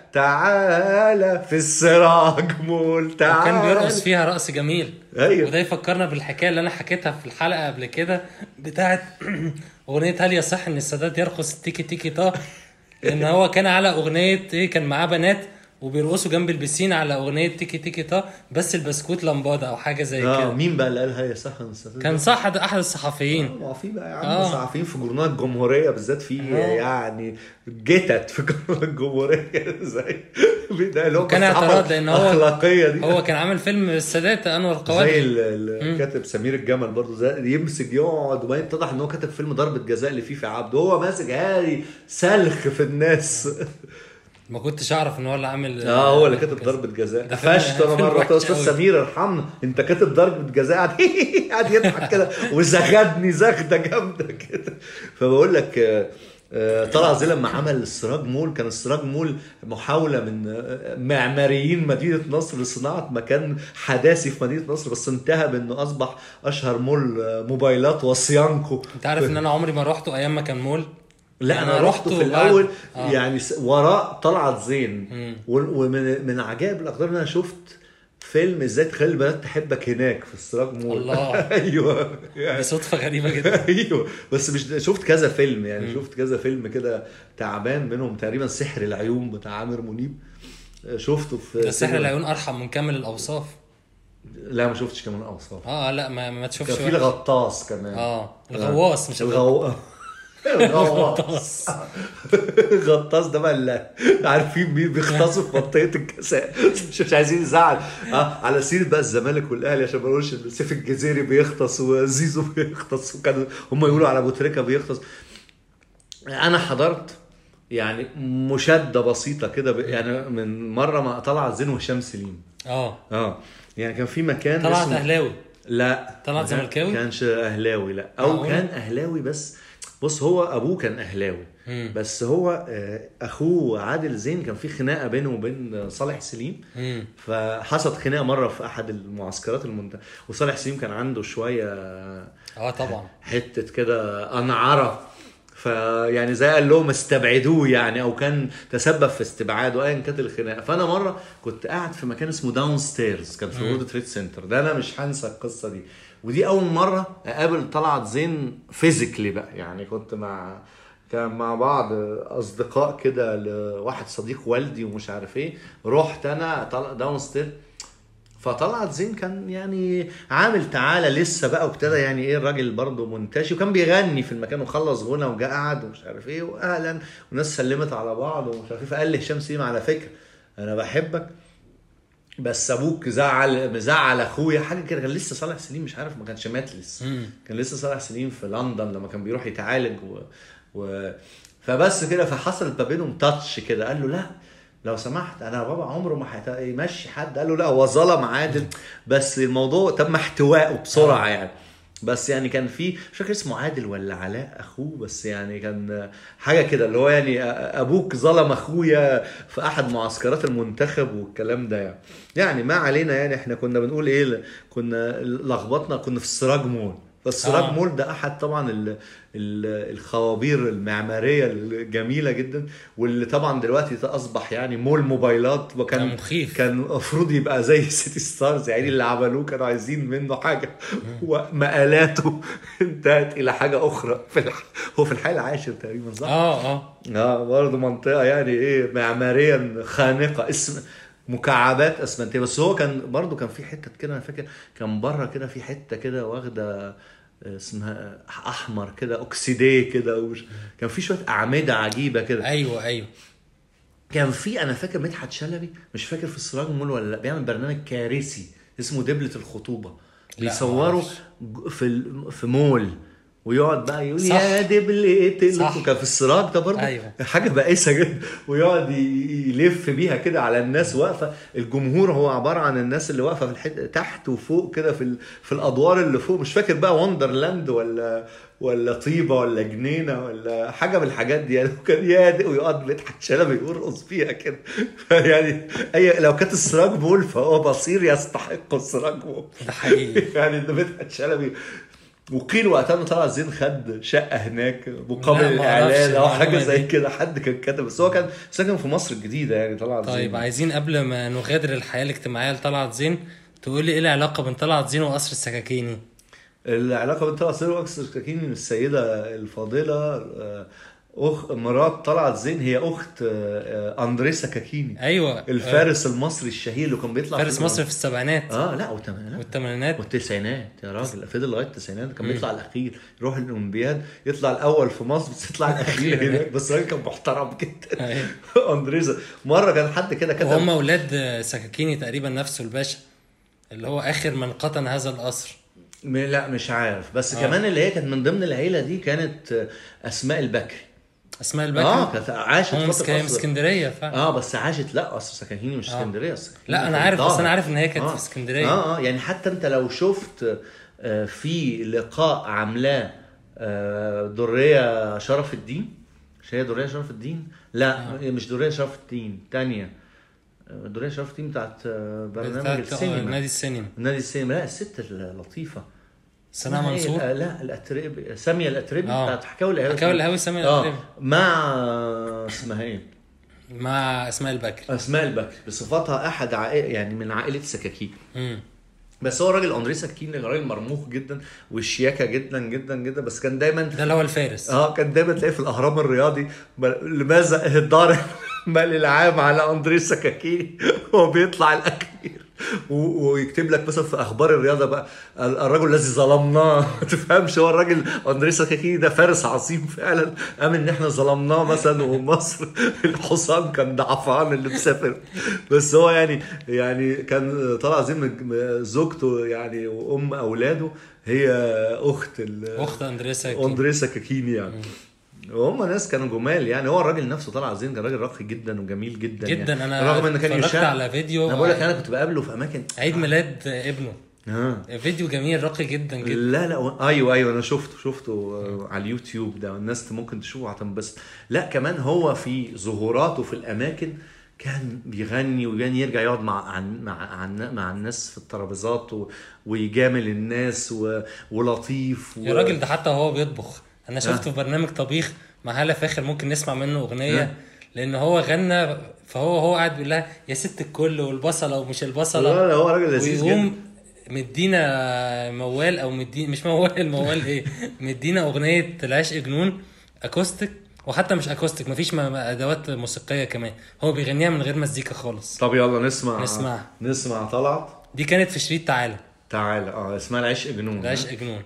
تعالى في السراج مول تعالى وكان بيرقص فيها رقص جميل أيوة. وده يفكرنا بالحكايه اللي انا حكيتها في الحلقه قبل كده بتاعت اغنيه هل يصح ان السادات يرقص تيكي تيكي طا لان هو كان على اغنيه ايه كان معاه بنات وبيرقصوا جنب البسين على اغنيه تيكي تيكي تا بس البسكوت لمبادة او حاجه زي اه كده مين بقى اللي قالها يا صح أنا نسيت. كان صح ده احد الصحفيين ما في بقى يا عم آه. صحفيين في جورنال الجمهوريه بالذات في آه. يعني جتت في جورنال الجمهوريه زي ده اللي هو كان الصحافة اعتراض لان هو الاخلاقيه دي هو كان عامل فيلم السادات انور زي القوادي ال- الكاتب سمير الجمل برضه زي يمسك يقعد وبعدين اتضح ان هو كاتب فيلم ضربه جزاء اللي فيه في عبده هو ماسك هاري سلخ في الناس ما كنتش اعرف ان هو اللي عامل اه هو اللي كاتب ضربه جزاء ده فيلم- قفشت انا فيلم مره وحش قلت له استاذ أوي. سمير ارحمنا انت كاتب ضربه جزاء قاعد قاعد يضحك كده وزغدني زغده جامده كده فبقول لك آه، آه، طلع زي لما عمل السراج مول كان السراج مول محاوله من آه، معماريين مدينه نصر لصناعه مكان حداثي في مدينه نصر بس انتهى بانه اصبح اشهر مول آه، موبايلات وصيانكو انت عارف ان انا عمري ما روحته ايام ما كان مول لا انا أنا رحته في رحته بعد- الاول آه. يعني س- وراء طلعت زين مم. و- ومن من عجائب الاقدار ان انا شفت فيلم ازاي تخلي البنات تحبك هناك في السراج مول الله. ايوه يعني بصدفه غريبه جدا ايوه بس مش شفت كذا فيلم يعني شفت كذا فيلم كده تعبان منهم تقريبا سحر العيون بتاع عامر منيب شفته في ده سحر سينما. العيون ارحم من كامل الاوصاف لا ما شفتش كمان اوصاف اه لا ما, ما تشوفش كان في وحش. الغطاس كمان اه الغواص مش الغو... الغواص الغطاس ده بقى اللي عارفين مين بيختصوا في منطقه الجزاء مش, مش عايزين نزعل اه على سيره بقى الزمالك والاهلي عشان ما نقولش ان سيف الجزيري بيختص وزيزو بيختص وكانوا هم يقولوا على ابو تريكه بيختص انا حضرت يعني مشاده بسيطه كده ب- يعني من مره ما طلع زين وهشام سليم اه اه يعني كان في مكان طلعت اسمه- اهلاوي لا طلعت ما كان- زملكاوي؟ كانش اهلاوي لا او معقول؟ كان اهلاوي بس بص هو ابوه كان اهلاوي مم. بس هو آه، اخوه عادل زين كان في خناقه بينه وبين صالح سليم مم. فحصلت خناقه مره في احد المعسكرات المنت... وصالح سليم كان عنده شويه اه طبعا حته كده انعره فيعني زي قال لهم استبعدوه يعني او كان تسبب في استبعاده ايا كانت الخناقه فانا مره كنت قاعد في مكان اسمه داون ستيرز كان في مم. وورد تريد سنتر ده انا مش هنسى القصه دي ودي اول مره اقابل طلعت زين فيزيكلي بقى يعني كنت مع كان مع بعض اصدقاء كده لواحد صديق والدي ومش عارف ايه رحت انا طلع داون ستيرز فطلعت زين كان يعني عامل تعالى لسه بقى وابتدى يعني ايه الراجل برضه منتشي وكان بيغني في المكان وخلص غنى وجا قعد ومش عارف ايه واهلا والناس سلمت على بعض ومش عارف ايه فقال لي هشام سليم على فكره انا بحبك بس ابوك زعل مزعل اخويا حاجه كده كان لسه صالح سليم مش عارف ما كانش مات لسه مم. كان لسه صالح سليم في لندن لما كان بيروح يتعالج و... و... فبس كده فحصلت ما بينهم تاتش كده قال له لا لو سمحت انا بابا عمره ما هيت- يمشي حد قال له لا هو ظلم عادل بس الموضوع تم احتوائه بسرعه يعني بس يعني كان في مش فاكر اسمه عادل ولا علاء اخوه بس يعني كان حاجه كده اللي هو يعني ابوك ظلم اخويا في احد معسكرات المنتخب والكلام ده يعني يعني ما علينا يعني احنا كنا بنقول ايه كنا لخبطنا كنا في السراج مول فالسراج آه. مول ده احد طبعا ال ال الخوابير المعماريه الجميله جدا واللي طبعا دلوقتي ده اصبح يعني مول موبايلات وكان ده مخيف. كان المفروض يبقى زي سيتي ستارز يعني اللي عملوه كانوا عايزين منه حاجه ومقالاته انتهت الى حاجه اخرى في الح... هو في الحي العاشر تقريبا صح؟ اه اه اه برضه منطقه يعني ايه معماريا خانقه اسم مكعبات اسمنتيه بس هو كان برضه كان في حته كده انا فاكر كان بره كده في حته كده واخده اسمها احمر كده اوكسيديه كده ومش كان في شويه اعمده عجيبه كده ايوه ايوه كان في انا فاكر مدحت شلبي مش فاكر في السراج مول ولا لا بيعمل برنامج كارثي اسمه دبلة الخطوبة لا، بيصوروا معرفش. ج- في ال- في مول ويقعد بقى يقول صح. يا دبلة صح. كان في السراج ده برضه أيوة. حاجه بائسه جدا ويقعد ي- يلف بيها كده على الناس واقفه الجمهور هو عباره عن الناس اللي واقفه في الحته تحت وفوق كده في ال- في الادوار اللي فوق مش فاكر بقى وندرلاند ولا ولا طيبه ولا جنينه ولا حاجه من الحاجات دي يعني وكان يادئ ويقعد مدحت شلبي يرقص فيها كده يعني اي لو كانت السراج مول فهو بصير يستحق السراج مول ده حقيقي يعني ده مدحت شلبي وقيل وقتها انه طلع زين خد شقه هناك مقابل لا، ما أعرفش الاعلان او المعلومة حاجه زي دي. كده حد كان كتب بس هو كان ساكن في مصر الجديده يعني طلع طيب زين عايزين قبل ما نغادر الحياه الاجتماعيه لطلعت زين تقول لي ايه العلاقه بين طلعت زين وقصر السكاكيني العلاقه بين طلعت زين واكثر سكاكين السيده الفاضله آه، اخ مرات طلعت زين هي اخت آه، آه، اندريه سكاكيني ايوه الفارس المصري الشهير اللي كان بيطلع فارس في مصر في السبعينات اه لا والثمانينات والثمانينات والتسعينات يا راجل فضل لغايه التسعينات كان مم. بيطلع الاخير يروح الاولمبياد يطلع الاول في مصر بس يطلع الاخير هناك بس الراجل كان محترم جدا أيوة. اندريزا مره كان حد كده كتب وهم اولاد سكاكيني تقريبا نفسه الباشا اللي هو اخر من قطن هذا القصر م- لا مش عارف بس آه. آه. كمان اللي هي كانت من ضمن العيله دي كانت آه، اسماء البكري اسماء البكري اه كانت عاشت هم فترة كان أصل- اسكندريه فعلا اه بس عاشت لا اصل سكاكيني مش آه. اسكندريه أصل لا، سكاكيني أنا كانت عارف، بس ظاهر. أنا عارف إن هي كانت في اسكندرية. اه اه يعني حتى انت لو شفت آه، في لقاء عاملاه آه، دريه شرف الدين مش هي دريه شرف الدين لا آه. مش دريه شرف الدين تانية آه، دريه شرف الدين بتاعت آه، برنامج بتاعت- آه، السينما نادي السينما نادي السينما لا الست اللطيفه سناء اسمها إيه؟ منصور آه، لا الاتربي ساميه الاتربي آه. بتاعت حكاوي القهاوي حكاوي القهاوي سامية اه الأتربي. مع اسمها ايه مع اسماء البكري اسماء البكري بصفتها احد عائلة يعني من عائله سكاكين مم. بس هو راجل اندريه سكين راجل مرموق جدا والشياكه جدا جدا جدا بس كان دايما ده اللي هو الفارس اه كان دايما تلاقيه في الاهرام الرياضي ب- لماذا اهدار المال العام على اندريه سكاكيني هو بيطلع الاخير و- ويكتب لك مثلا في اخبار الرياضه بقى ال- الرجل الذي ظلمناه ما تفهمش هو الراجل اندريه سكاكيني ده فارس عظيم فعلا قام ان احنا ظلمناه مثلا ومصر الحصان كان ضعفان اللي مسافر بس هو يعني يعني كان طلع عظيم م- زوجته يعني وام اولاده هي اخت ال- اخت اندريا سكاكيني اندريه سكاكيني يعني وهم ناس كانوا جمال يعني هو الراجل نفسه طلع زين كان راجل راقي جدا وجميل جدا جدا يعني. انا رغم ان كان اتفرجت يشاع على فيديو انا بقول لك انا كنت بقابله في اماكن عيد ميلاد ابنه اه فيديو جميل راقي جدا جدا لا لا و- ايوه ايوه انا شفته شفته آه، على اليوتيوب ده الناس ممكن تشوفه هتنبسط لا كمان هو في ظهوراته في الاماكن كان بيغني وكان يرجع يقعد مع عن مع عن مع الناس في الترابيزات و- ويجامل الناس و... ولطيف و... يا راجل ده حتى وهو بيطبخ انا شفته آه. في برنامج طبيخ مع هالة فاخر ممكن نسمع منه اغنيه آه. لان هو غنى فهو هو قاعد بيقول لها يا ست الكل والبصله ومش البصله لا لا هو راجل لذيذ ويقوم جدا مدينا موال او مدينا مش موال موال ايه مدينا اغنيه العشق جنون اكوستيك وحتى مش اكوستيك مفيش م- م- ادوات موسيقيه كمان هو بيغنيها من غير مزيكا خالص طب يلا نسمع نسمع. نسمع طلعت دي كانت في شريط تعالى تعالى اه اسمها العشق جنون العشق جنون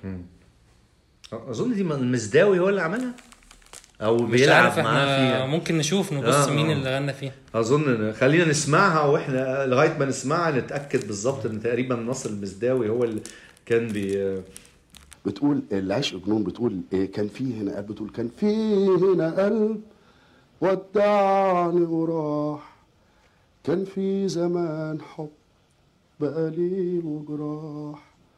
اظن دي المزداوي هو اللي عملها او مش بيلعب عارف معاه احنا فيها ممكن نشوف نبص آه، مين آه. اللي غنى فيها اظن إن- خلينا نسمعها واحنا لغايه ما نسمعها نتاكد بالظبط ان تقريبا ناصر المزداوي هو اللي كان بي بتقول العشق جنون بتقول إيه كان في هنا قلب بتقول كان في هنا قلب ودعني وراح كان في زمان حب بقى ليه وجراح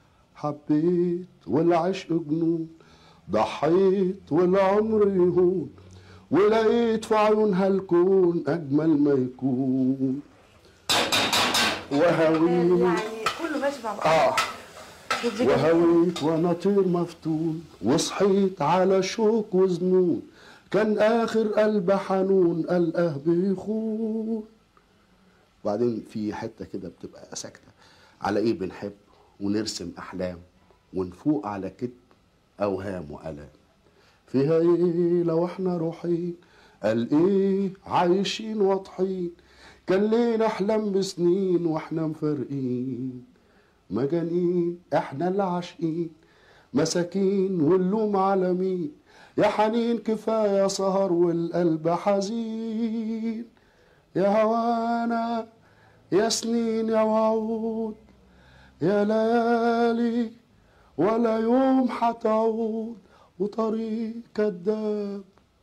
حبيت والعشق جنون ضحيت والعمر يهون ولقيت في عيونها الكون أجمل ما يكون وهويت يعني كله ماشي مع بعض آه وهويت وانا طير مفتون وصحيت على شوك وظنون كان اخر قلب حنون قلقه بيخون وبعدين في حته كده بتبقى ساكته على ايه بنحب ونرسم احلام ونفوق على كتب اوهام والام فيها ايه لو احنا روحين قال ايه عايشين واضحين كان لينا احلام بسنين واحنا مفارقين مجانين احنا اللي عاشقين مساكين واللوم على مين يا حنين كفايه سهر والقلب حزين يا هوانا يا سنين يا وعود يا ليالي ولا يوم حتعود وطريق كداب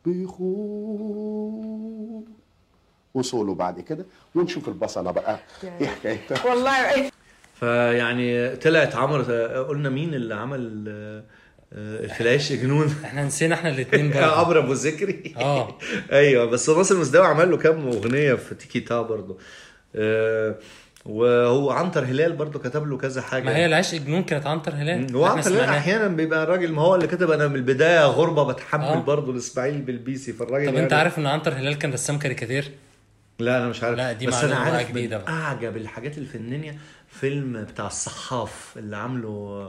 بيخون وصوله بعد كده ونشوف البصله بقى ايه حكايتها والله فيعني طلعت عمرو قلنا مين اللي عمل آه، آه، في العشق جنون احنا نسينا احنا الاثنين برضه عمرو ابو ذكري اه ايوه بس ناصر المزداوي عمل له كام اغنيه في تيكي تا برضه آه، وهو عنتر هلال برضه كتب له كذا حاجه ما هي العشق جنون كانت عنتر هلال هو احنا عنتر هلال سمعناها. احيانا بيبقى الراجل ما هو اللي كتب انا من البدايه غربه بتحمل آه. برضه لاسماعيل بالبيسي فالراجل طب يعني انت عارف ان عنتر هلال كان رسام كاريكاتير لا انا مش عارف لا دي بس انا معلومة بقى عارف جديدة من بقى. اعجب الحاجات الفنيه فيلم بتاع الصحاف اللي عامله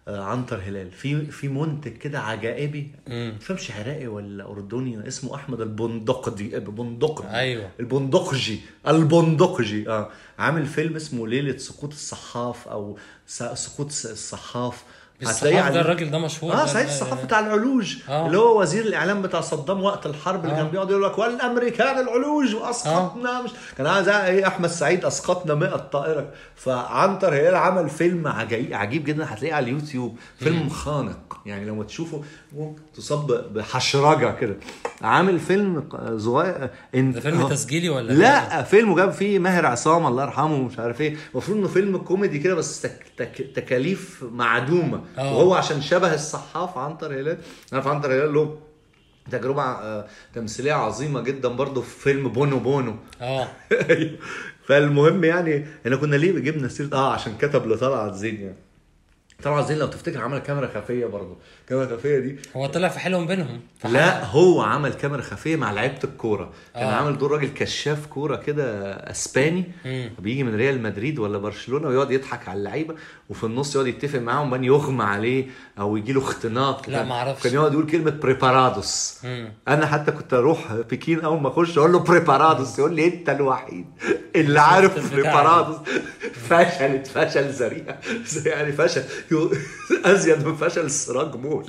آه، عنتر هلال في في منتج كده عجائبي مم. ما تفهمش عراقي ولا اردني اسمه احمد البندقدي بندقدي ايوه البندقجي البندقجي اه عامل فيلم اسمه ليله سقوط الصحاف او س- سقوط الس- الصحاف الصحاف هتلاقيه ده على- الراجل ده مشهور اه ده- سعيد ده- الصحاف بتاع العلوج آه. اللي هو وزير الاعلام بتاع صدام وقت الحرب اللي آه. كان بيقعد يقول لك والامريكان العلوج واسقطنا مش كان عايز ايه احمد سعيد اسقطنا 100 طائره فعنتر هلال عمل فيلم عجيب عجيب جدا هتلاقيه على اليوتيوب فيلم خانق يعني لما تشوفه ممكن تصاب بحشرجه كده عامل فيلم صغير إن... ده فيلم آه. تسجيلي ولا لا فيلم جاب فيه ماهر عصام الله يرحمه ومش عارف ايه المفروض انه فيلم كوميدي كده بس تك... تك... تكاليف معدومه آه. وهو عشان شبه الصحاف عنتر هلال عارف عنتر هلال له تجربه آه، تمثيليه عظيمه جدا برضه في فيلم بونو بونو اه أيوه. فالمهم يعني احنا كنا ليه جبنا سيره اه عشان كتب لطلعت زين يعني طلعت زين لو تفتكر عمل كاميرا خفيه برضه الكاميرا الخفيه دي هو طلع في حلو بينهم لا هو عمل كاميرا خفيه مع لعيبه الكوره كان آه. عامل دور راجل كشاف كوره كده اسباني مم. بيجي من ريال مدريد ولا برشلونه ويقعد يضحك على اللعيبه وفي النص يقعد يتفق معاهم بان يغمى عليه او يجي له اختناق لا، كان- معرفش. كان يقعد يقول كلمه بريبارادوس مم. انا حتى كنت اروح بكين اول ما اخش اقول له بريبارادوس يقول لي انت الوحيد اللي عارف البتاع بريبارادوس فشلت فشل ذريع يعني فشل ازيد من فشل السراج مول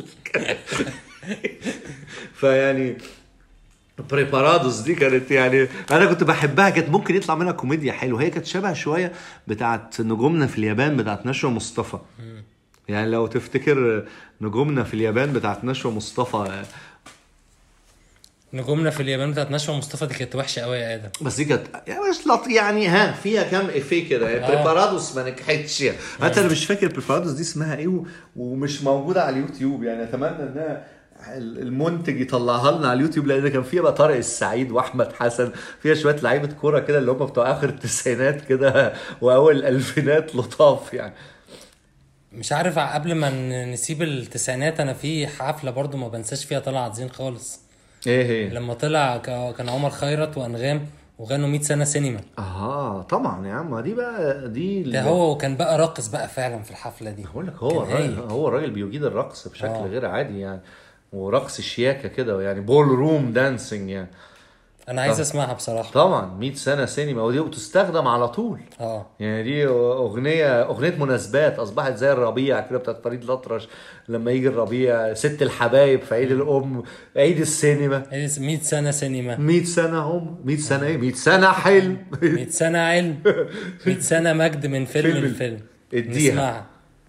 فيعني بريبارادوس دي كانت يعني انا كنت بحبها كانت ممكن يطلع منها كوميديا حلوه هي كانت شبه شويه بتاعت نجومنا في اليابان بتاعت نشوى مصطفى يعني لو تفتكر نجومنا في اليابان بتاعت نشوى مصطفى نجومنا في اليابان بتاعت نشوى مصطفى دي كانت وحشه قوي يا ادم بس دي كانت يعني مش لط... يعني ها فيها كام افيه كده يعني آه. بريبارادوس ما نجحتش يعني حتى انا مش فاكر بريبارادوس دي اسمها ايه و... ومش موجوده على اليوتيوب يعني اتمنى انها المنتج يطلعها لنا على اليوتيوب لان كان فيها بقى طارق السعيد واحمد حسن فيها شويه لعيبه كوره كده اللي هم بتوع اخر التسعينات كده واول الالفينات لطاف يعني مش عارف قبل ما ن- نسيب التسعينات انا في حفله برضو ما بنساش فيها طلعت زين خالص ايه هي لما طلع ك- كان عمر خيرت وانغام وغنوا 100 سنه سينما اه طبعا يا عم دي بقى دي ده هو وكان بقى راقص بقى فعلا في الحفله دي بقول لك هو كان الراجل هايل. هو الراجل بيجيد الرقص بشكل آه. غير عادي يعني ورقص شياكه كده يعني بول روم دانسينج يعني انا عايز آه. اسمعها بصراحه طبعا 100 سنه سينما ودي بتستخدم على طول اه يعني دي اغنيه اغنيه مناسبات اصبحت زي الربيع كده بتاعت فريد الأطرش لما يجي الربيع ست الحبايب في عيد الام عيد السينما 100 سنه سينما 100 سنه هم 100 سنه ايه 100 سنه حلم 100 سنه علم 100 سنه مجد من فيلم فيلم. لفيلم اديها. نسمعها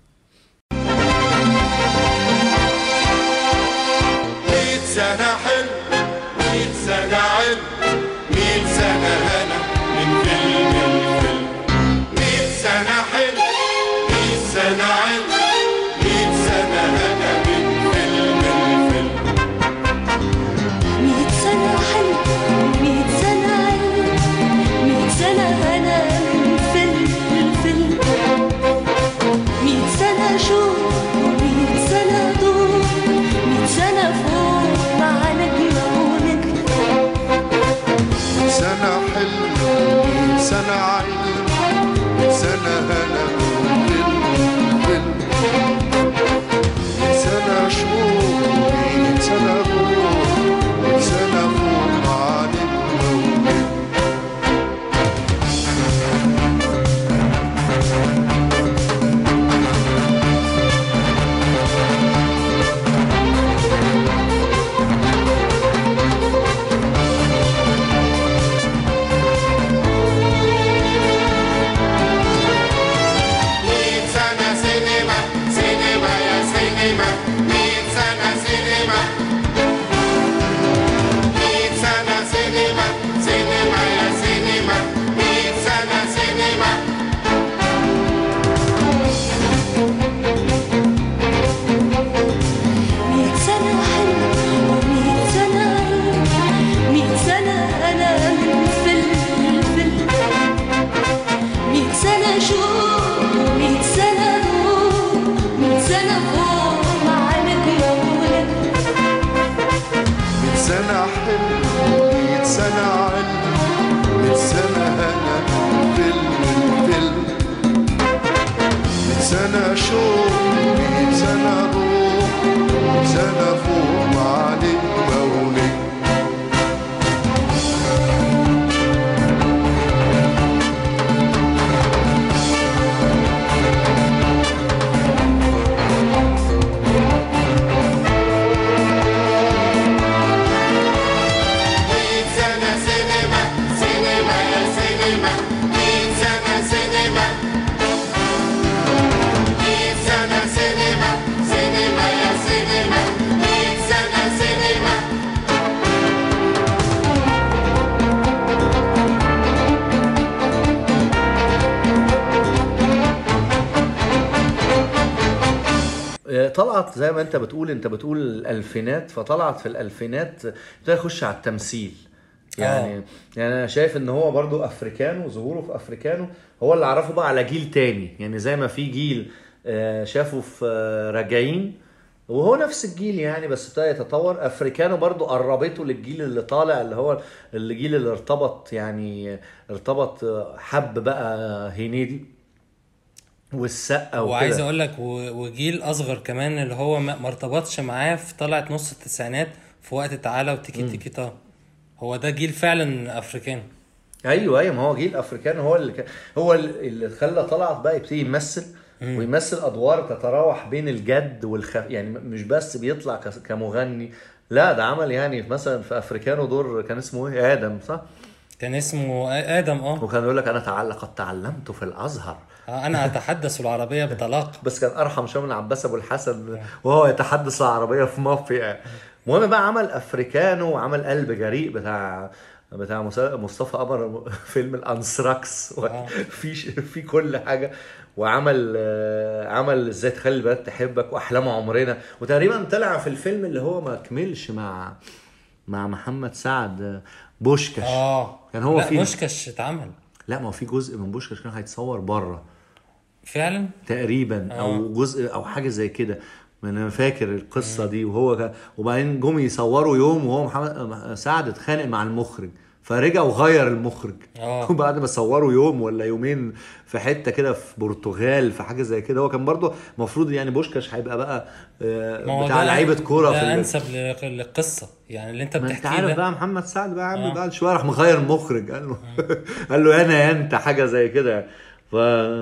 100 سنة حلم 100 سنة علم 100 سنة هنا من فيلم لفيلم 100 سنة حلم 100 سنة علم 100 سنة هنا من فيلم لفيلم مية سنة حلم مية سنة علم مية سنة هنا من فيلم لفيلم آه، طلعت زي ما انت بتقول انت بتقول الالفينات فطلعت في الالفينات ابتدى يخش على التمثيل يعني يعني انا شايف ان هو برضو افريكانو ظهوره في افريكانو هو اللي عرفه بقى على جيل تاني يعني زي ما في جيل آه، شافه في آه، راجعين وهو نفس الجيل يعني بس ابتدى يتطور افريكانو برضو قربته للجيل اللي طالع اللي هو الجيل اللي ارتبط يعني ارتبط آه، حب بقى هنيدي والسقا وكده وعايز اقول لك و- وجيل اصغر كمان اللي هو ما ما ارتبطش معاه في طلعت نص التسعينات في وقت تعالى وتيكي تيكي تا هو ده جيل فعلا افريكان ايوه ايوه ما هو جيل افريكان هو اللي كان هو اللي خلى طلعت بقى يبتدي يمثل ويمثل ادوار تتراوح بين الجد والخف يعني م- مش بس بيطلع كس- كمغني لا ده عمل يعني مثلا في افريكانو دور كان اسمه ايه ادم صح كان اسمه آ- ادم اه وكان يقول لك انا تعال لقد تعلمت في الازهر آه، انا اتحدث العربيه بطلاقه بس كان ارحم شويه من عباس ابو الحسن وهو يتحدث العربيه في مافيا المهم بقى عمل افريكانو وعمل قلب جريء بتاع بتاع مسا- مصطفى قمر فيلم الانثراكس في ش- في كل حاجه وعمل آه، عمل ازاي تخلي البنات تحبك واحلام عمرنا وتقريبا طلع في الفيلم اللي هو ما كملش مع مع محمد سعد آه، بوشكاش اه كان هو لا في بوشكاش اتعمل لا ما هو في جزء من بوشكاش كان هيتصور بره فعلا تقريبا او جزء او حاجه زي كده ما انا فاكر القصه دي وهو كان وبعدين جم يصوروا يوم وهو محمد سعد اتخانق مع المخرج فرجع وغير المخرج اه وبعد ما صوروا يوم ولا يومين في حته كده في برتغال في حاجه زي كده هو كان برضه المفروض يعني بوشكاش هيبقى بقى آه، ما هو بتاع ده- لعيبه كوره ده في ال- انسب لق- للقصه يعني اللي انت ما انت بتحكيه عارف ده بقى محمد سعد بقى عامل آه. بقى شويه راح مغير المخرج قال له قال له انا يا انت حاجه زي كده ف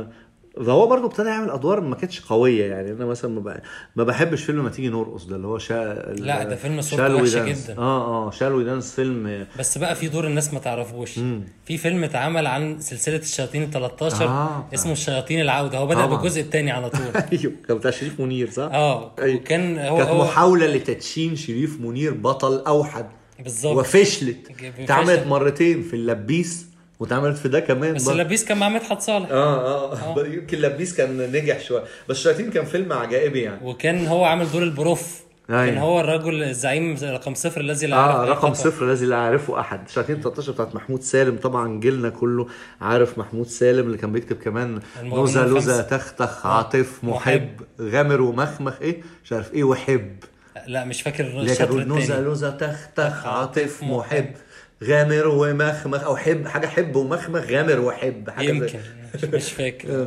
فهو برضه ابتدى يعمل ادوار ما كانتش قويه يعني انا مثلا ما, ب... ما بحبش فيلم ما تيجي نرقص ده اللي هو شا... لا، ده فيلم صورته شالوي وحشة دانس. جدا. اه اه شالوي دانس فيلم بس بقى في دور الناس ما تعرفوش في فيلم اتعمل عن سلسله الشياطين ال 13 آه. اسمه الشياطين العوده هو بدا طبعا. بالجزء الثاني على طول ايوه كان بتاع شريف منير صح؟ اه أيوة. وكان هو كانت هو محاوله لتدشين شريف منير بطل اوحد بالظبط وفشلت فشلت. اتعملت مرتين في اللبيس واتعملت في ده كمان بس برضه. اللبيس كان مع مدحت صالح اه اه يمكن لبيس كان نجح شويه بس الشياطين كان فيلم عجائبي يعني وكان هو عامل دور البروف أيوة. كان هو الرجل الزعيم رقم صفر الذي لا يعرف اه أي رقم خطأ. صفر الذي لا يعرفه احد شياطين 13 بتاعت محمود سالم طبعا جيلنا كله عارف محمود سالم اللي كان بيكتب كمان المغامرون نوزة لوزة الخمسة. تختخ عاطف محب غامر ومخمخ ايه مش عارف ايه وحب لا مش فاكر اللي هي كانت الشطر بتقول نوزة التاني لوزة تختخ عاطف محب غامر ومخمخ او حب حاجه حب ومخمخ غامر وحب حاجه زي- يمكن مش- مش فاكر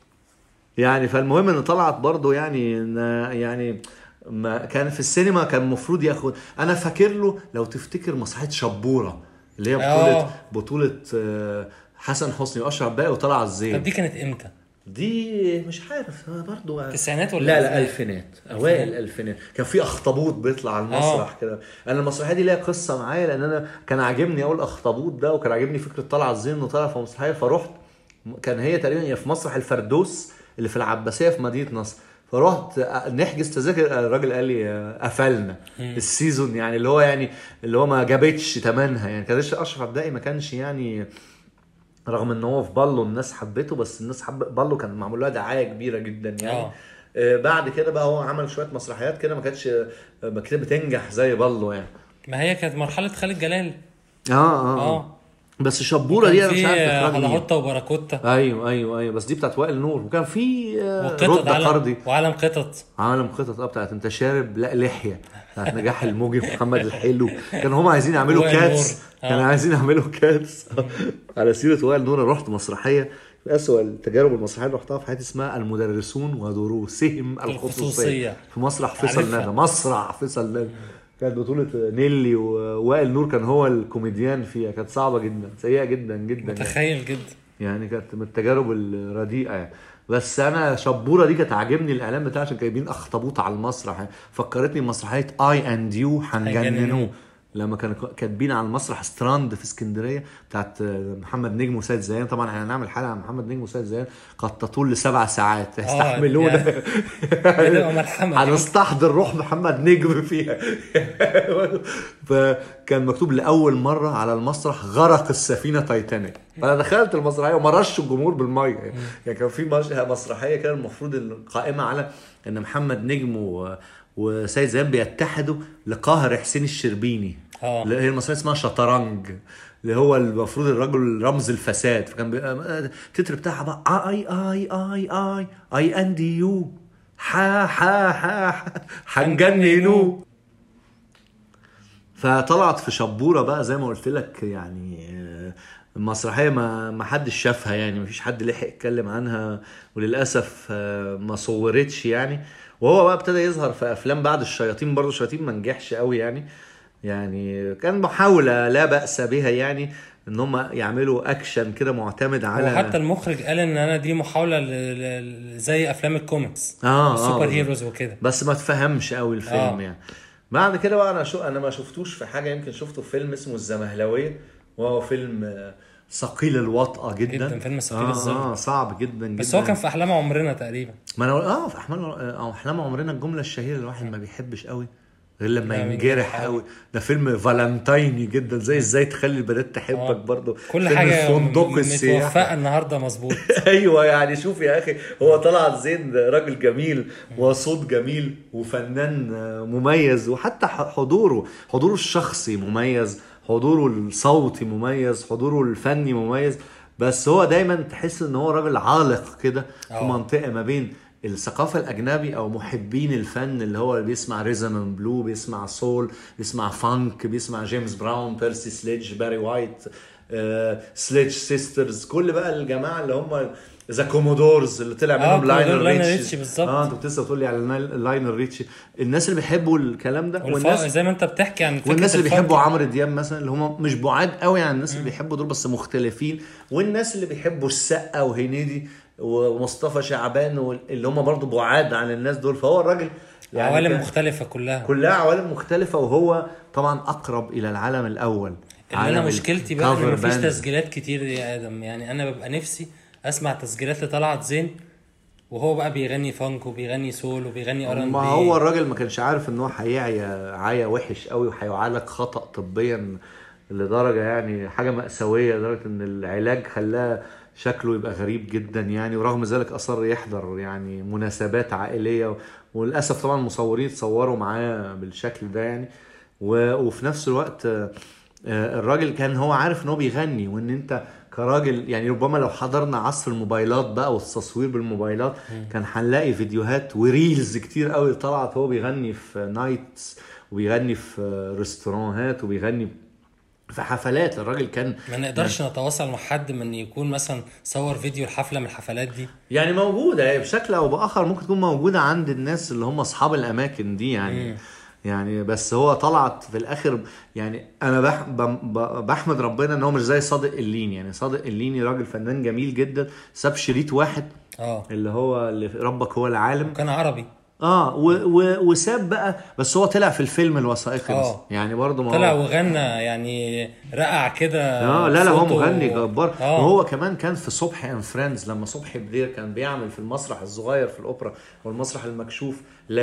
يعني فالمهم ان طلعت برضو يعني إن- يعني ما كان في السينما كان المفروض ياخد انا فاكر له لو تفتكر مسرحيه شبوره اللي هي بطوله آه. بطوله آه، حسن حسني واشرف باقي وطلع طب الزين دي كانت امتى؟ دي مش عارف برضو تسعينات ولا لا لا ألفينات؟ الفينات اوائل الالفينات كان في اخطبوط بيطلع على المسرح كده انا المسرحيه دي ليها قصه معايا لان انا كان عاجبني اول اخطبوط ده وكان عاجبني فكره طلع الزين انه طلع في مسرحيه فرحت كان هي تقريبا هي في مسرح الفردوس اللي في العباسيه في مدينه نصر فرحت نحجز تذاكر الراجل قال لي قفلنا السيزون يعني اللي هو يعني اللي هو ما جابتش ثمنها يعني كان اشرف عبدائي ما كانش يعني رغم ان هو في بالو الناس حبته بس الناس حب بالو كان معمول لها دعايه كبيره جدا يعني آه. آه. بعد كده بقى هو عمل شويه مسرحيات كده ما كانتش آه، ما كانت بتنجح زي بالو يعني ما هي كانت مرحله خالد جلال اه اه, اه بس شبوره دي انا مش عارف في اخراج مين هلاهوتا وباراكوتا ايوه ايوه ايوه بس دي بتاعت وائل نور وكان في آه، وقطط رد عالم قرضي وعالم قطط عالم قطط اه بتاعت انت شارب لا لحيه بتاعت نجاح الموجي ومحمد الحلو كانوا هم عايزين يعملوا وائل كاتس نور. آه. كانوا عايزين يعملوا كاتس على سيره وائل نور أنا رحت مسرحيه من اسوء التجارب المسرحيه اللي رحتها في حياتي اسمها المدرسون ودروسهم الخصوصيه الخصوصية. في مسرح فيصل عارفها. ندى مسرح فيصل ندى كانت بطولة نيلي ووائل نور كان هو الكوميديان فيها كانت صعبة جدا سيئة جدا جدا يعني. متخيل جدا يعني كانت من التجارب الرديئه يعني بس انا شبوره دي كانت عاجبني الاعلان بتاعها عشان جايبين اخطبوط على المسرح يعني. فكرتني بمسرحيه اي اند يو هنجننوه هيجننوه. لما كانوا كاتبين على المسرح ستراند في اسكندريه بتاعت محمد نجم وسيد زيان طبعا احنا هنعمل حلقه عن محمد نجم وسيد زيان قد تطول لسبع ساعات يستحملونا بنبقى ملحمة. هنستحضر روح محمد نجم فيها فكان مكتوب لاول مره على المسرح غرق السفينه تايتانيك انا دخلت المسرحيه وما رش الجمهور بالميه يعني كان في مش- مسرحيه كده المفروض إن قائمه على ان محمد نجم و... وسيد زياد بيتحدوا لقاهر حسين الشربيني اه اللي هي المسرحيه اسمها شطرنج اللي هو المفروض الرجل رمز الفساد فكان بيبقى التتر بتاعها بقى اي اي اي اي اي اند يو حا حا حا حا هنجننوه فطلعت في شبوره بقى زي ما قلت لك يعني آه، المسرحيه ما ما حدش شافها يعني ما فيش حد لحق يتكلم عنها وللاسف آه، ما صورتش يعني وهو بقى ابتدى يظهر في افلام بعد الشياطين برضه الشياطين ما نجحش قوي يعني يعني كان محاوله لا باس بها يعني ان هم يعملوا اكشن كده معتمد على وحتى المخرج قال ان انا دي محاوله ل... ل... زي افلام الكوميكس اه السوبر آه. هيروز وكده بس ما تفهمش قوي الفيلم آه. يعني بعد كده بقى انا شو انا ما شفتوش في حاجه يمكن شفته في فيلم اسمه الزمهلويه وهو فيلم آه، ثقيل الوطأة جدا جدا، فيلم ثقيل آه الظل. اه صعب جدا جدا بس هو كان في احلام عمرنا تقريبا ما انا اه في احلام اه احلام عمرنا الجمله الشهيره الواحد ما بيحبش قوي غير لما لا، ينجرح قوي ده فيلم فالنتايني جدا زي ازاي تخلي البنات تحبك برضو كل فيلم حاجه الفندق م- السياحي متوفقه النهارده مظبوط ايوه يعني شوف يا اخي هو طلعت زين راجل جميل وصوت جميل وفنان آه، مميز وحتى ح- حضوره حضوره الشخصي مميز حضوره الصوتي مميز حضوره الفني مميز بس هو دايما تحس ان هو راجل عالق كده في آه. منطقه ما بين الثقافة الأجنبي أو محبين الفن اللي هو بيسمع ريزم اند بلو بيسمع سول بيسمع فانك بيسمع جيمس براون بيرسي سليدج باري وايت آه، سليدج سيسترز كل بقى الجماعة اللي هم ذا كومودورز اللي طلع آه، منهم كومودور لاينر لاينر ريتشي ريتشي بالظبط. اه انت كنت لسه بتقول لي على النايل- لاينر ريتشي الناس اللي بيحبوا الكلام ده والف... والناس زي ما انت بتحكي عن فكره والناس اللي الفانك. بيحبوا عمرو دياب مثلا اللي هم مش بعاد قوي عن الناس اللي بيحبوا دول بس مختلفين والناس اللي بيحبوا السقا وهنيدي ومصطفى شعبان وال- اللي هم برضو بعاد عن الناس دول فهو الراجل عوالم كان- مختلفه كلها كلها عوالم مختلفة وهو طبعا أقرب إلى العالم الأول اللي انا عالم مشكلتي بقى ان الكفر مفيش باند. تسجيلات كتير يا ادم يعني انا ببقى نفسي اسمع تسجيلات لطلعت زين وهو بقى بيغني فانك وبيغني سول وبيغني ار ما هو الراجل ما كانش عارف ان هو هيعيا عيا وحش قوي وهيعالج خطأ طبيا لدرجة يعني حاجة مأساوية لدرجة ان العلاج خلاه شكله يبقى غريب جدا يعني ورغم ذلك اصر يحضر يعني مناسبات عائلية وللاسف طبعا المصورين اتصوروا معاه بالشكل ده يعني و- وفي نفس الوقت آه، آه، الراجل كان هو عارف ان هو بيغني وان انت كراجل يعني ربما لو حضرنا عصر الموبايلات بقى والتصوير بالموبايلات كان هنلاقي فيديوهات وريلز كتير قوي طلعت هو بيغني في نايتس وبيغني في ريستورانات وبيغني في حفلات الراجل كان ما نقدرش نتواصل مع حد من يكون مثلا صور فيديو الحفله من الحفلات دي يعني موجودة هي بشكل أو بآخر ممكن تكون موجودة عند الناس اللي هم أصحاب الأماكن دي يعني مم. يعني بس هو طلعت في الآخر يعني أنا بح بم- ب- بحمد ربنا إن هو مش زي صادق الليني يعني صادق الليني راجل فنان جميل جدا ساب شريط واحد اه اللي هو اللي في ربك هو العالم كان عربي اه و و وساب بقى بس هو طلع في الفيلم الوثائقي آه. بس يعني برضه ما طلع هو وغنى يعني رقع كده اه لا لا هو صوته- مغني جبار اه وهو كمان كان في صبحي اند فريندز لما صبحي بدير كان بيعمل في المسرح الصغير في الاوبرا والمسرح المكشوف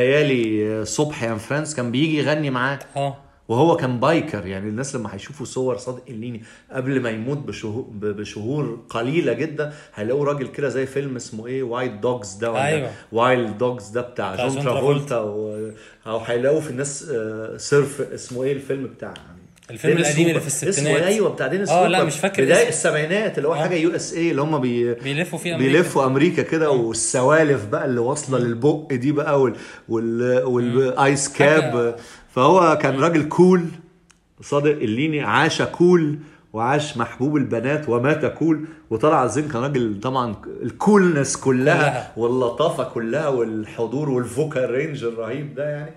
ليالي صبحي اند فريندز كان بيجي يغني معاه اه وهو كان بايكر يعني الناس لما هيشوفوا صور صادق الليني قبل ما يموت بشهور, بشهور قليله جدا هيلاقوا راجل كده زي فيلم اسمه ايه وايلد دوجز ده ولا أيوة. وايلد دوجز ده بتاع بتاع جون جون ترافولتا و... او هيلاقوا في الناس آه، سيرف اسمه ايه الفيلم بتاع الفيلم دينيس القديم اللي هوبر. في الستينات. اسمه ايوه بتاع دينيس آه، لا، هوبر. مش فاكر بدايه اسمه. السبعينات اللي هو حاجه يو اس اي اللي هم بي... بيلفوا في امريكا بيلفوا امريكا كده والسوالف بقى اللي واصله للبق دي بقى وال وال والايس كاب فهو كان راجل كول صادق الليني عاش كول وعاش محبوب البنات ومات كول وطلع زين كان راجل طبعا الكولنس كلها كلها. واللطافه كلها والحضور والفوكال رينج الرهيب ده يعني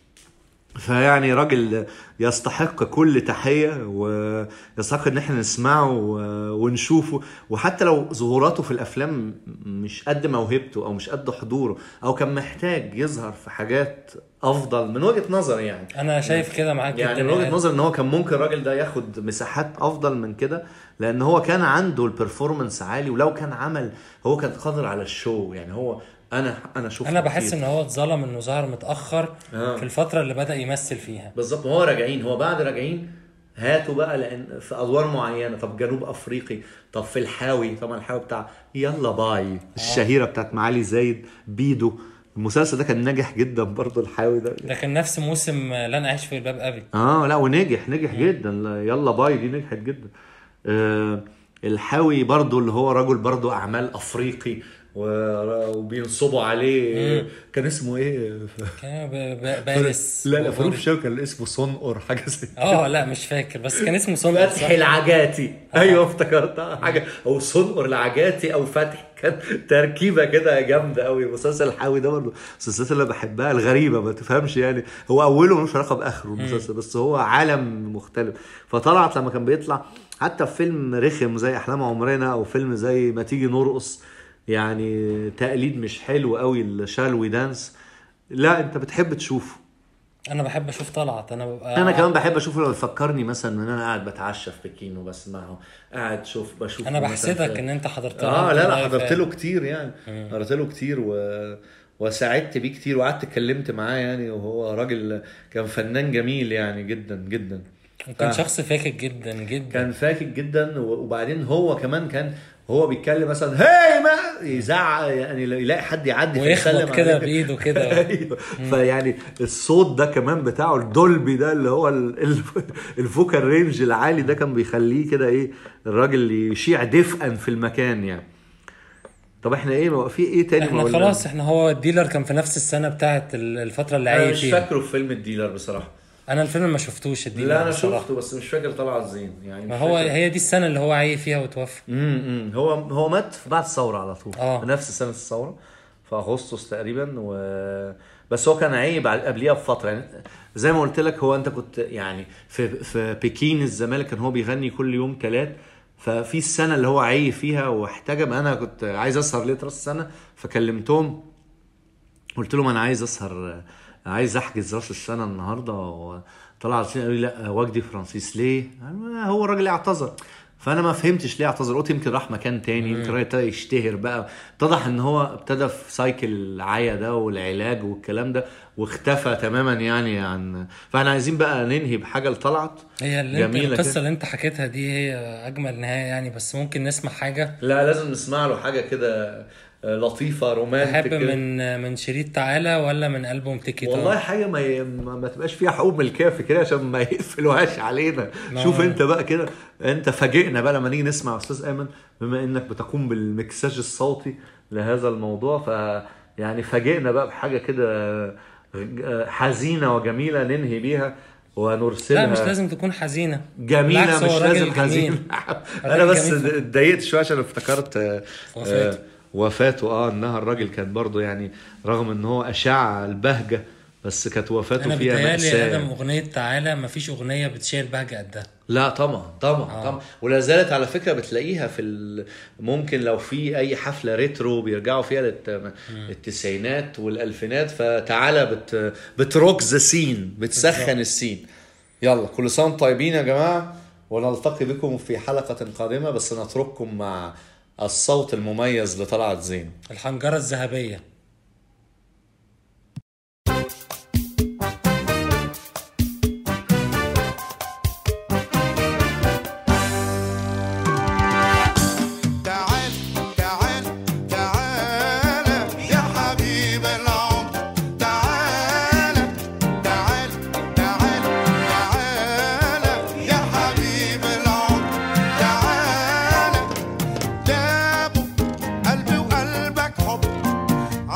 فيعني راجل يستحق كل تحية ويستحق ان احنا نسمعه و- ونشوفه وحتى لو ظهوراته في الافلام مش قد موهبته او مش قد حضوره او كان محتاج يظهر في حاجات افضل من وجهة نظري يعني انا شايف كده معاك يعني جدا من وجهه يعني. نظري ان هو كان ممكن الراجل ده ياخد مساحات افضل من كده لان هو كان عنده البرفورمانس عالي ولو كان عمل هو كان قادر على الشو يعني هو انا انا شفت انا بحس كتير. ان هو اتظلم انه ظهر متاخر آه. في الفتره اللي بدا يمثل فيها بالظبط ما هو راجعين هو بعد راجعين هاتوا بقى لان في ادوار معينه طب جنوب افريقي طب في الحاوي طبعا الحاوي بتاع يلا باي الشهيره بتاعت معالي زايد بيدو المسلسل ده كان ناجح جدا برضه الحاوي ده ده كان نفس موسم لن اعيش في جلباب ابي اه لا ونجح نجح جدا لا، يلا باي دي نجحت جدا آه الحاوي برضو اللي هو رجل برضو اعمال افريقي و- وبينصبوا عليه مم. كان اسمه ايه كان ب- ب- بارس لا لا فاروق شوقي كان اسمه صنقر حاجه زي كده. اه لا مش فاكر بس كان اسمه صنع فتحي العجاتي ايوه افتكرتها حاجه او صنقر العجاتي او فتحي كان تركيبه كده جامده قوي مسلسل الحاوي ده برضه المسلسلات اللي بحبها الغريبه ما تفهمش يعني هو اوله ملوش علاقه باخره المسلسل بس هو عالم مختلف فطلعت لما كان بيطلع حتى في فيلم رخم زي احلام عمرنا او فيلم زي ما تيجي نرقص يعني تقليد مش حلو قوي الشالوي دانس لا انت بتحب تشوفه انا بحب اشوف طلعت انا ببقى انا كمان بحب اشوفه لو يفكرني مثلا ان انا قاعد بتعشى في بكين وبسمعه قاعد شوف بشوف انا مثلاً بحسدك في- ان انت حضرت اه لا لا لايف حضرت يعني. له كتير يعني حضرت له كتير و... وساعدت بيه كتير وقعدت اتكلمت معاه يعني وهو راجل كان فنان جميل يعني جدا جدا وكان ف- شخص فاكك جدا جدا كان فاكك جدا و- وبعدين هو كمان كان هو بيتكلم مثلا هاي ما يزعق يعني يلاقي حد يعدي ويخبط فيسلم كده عليه. بايده كده ايوه فيعني الصوت ده كمان بتاعه الدولبي ده اللي هو ال- ال- الفوكال رينج العالي ده كان بيخليه كده ايه الراجل يشيع دفئا في المكان يعني طب احنا ايه ما- في ايه تاني ما احنا قلنا؟ خلاص احنا هو الديلر كان في نفس السنه بتاعت ال- الفتره اللي انا عايش مش فيها فاكره في فيلم الديلر بصراحه انا الفيلم ما شفتوش الديلر لا انا بصراحة. شفته بس مش فاكر طلعت زين يعني ما مش هو فاكر. هي دي السنه اللي هو عاي فيها وتوفى امم هو هو مات بعد الثوره على طول آه. نفس سنه الثوره في اغسطس تقريبا و بس هو كان عيب بعد- قبليها بفتره يعني زي ما قلت لك هو انت كنت يعني في في بكين الزمالك كان هو بيغني كل يوم ثلاث ففي السنه اللي هو عي فيها واحتجب انا كنت عايز اسهر ليه راس السنه فكلمتهم قلت لهم انا عايز اسهر عايز احجز راس السنه النهارده وطلع على السنة قالوا لي لا وجدي فرانسيس ليه؟ قالوا هو الراجل اعتذر فانا ما فهمتش ليه اعتذر قلت يمكن راح مكان تاني يمكن الراجل ابتدى يشتهر بقى اتضح ان هو ابتدى في سايكل العيا ده والعلاج والكلام ده واختفى تماما يعني عن فاحنا عايزين بقى ننهي بحاجه لطلعت هي اللي انت جميلة القصه كده. اللي انت حكيتها دي هي اجمل نهايه يعني بس ممكن نسمع حاجه لا لازم نسمع له حاجه كده لطيفه رومانتك تحب كده. من من شريط تعالى ولا من البوم تيكي تاو؟ والله حاجه ما, ي... ما ما تبقاش فيها حقوق ملكيه في كده عشان ما يقفلوهاش علينا ما- شوف انت بقى كده انت فاجئنا بقى لما نيجي نسمع استاذ ايمن بما انك بتقوم بالمكساج الصوتي لهذا الموضوع ف يعني فاجئنا بقى بحاجه كده حزينه وجميله ننهي بيها ونرسلها لا مش لازم تكون حزينه جميله بالعكس مش هو راجل لازم جميل. حزين انا راجل بس جميل. اتضايقت شويه عشان افتكرت آه، وفاته. آه، وفاته اه انها الراجل كان برضه يعني رغم ان هو اشاع البهجه بس كانت وفاته انا فيها بيتهيألي يا ادم مأساة اغنيه تعالى مفيش اغنيه بتشيل بهجه قدها لا طبعا طبعا آه. آه. طبعا ولا زالت على فكره بتلاقيها في ال... ممكن لو في اي حفله ريترو بيرجعوا فيها للت... التسعينات والالفينات فتعالى بت... بتروك ذا سين بتسخن السين يلا كل سنه وانتم طيبين يا جماعه ونلتقي بكم في حلقه قادمه بس نترككم مع الصوت المميز لطلعت زين الحنجره الذهبيه تعال تعال تعال يا حبيب العمر تعال تعال تعال تعال يا حبيب العمر تعال جابوا قلبي وقلبك حب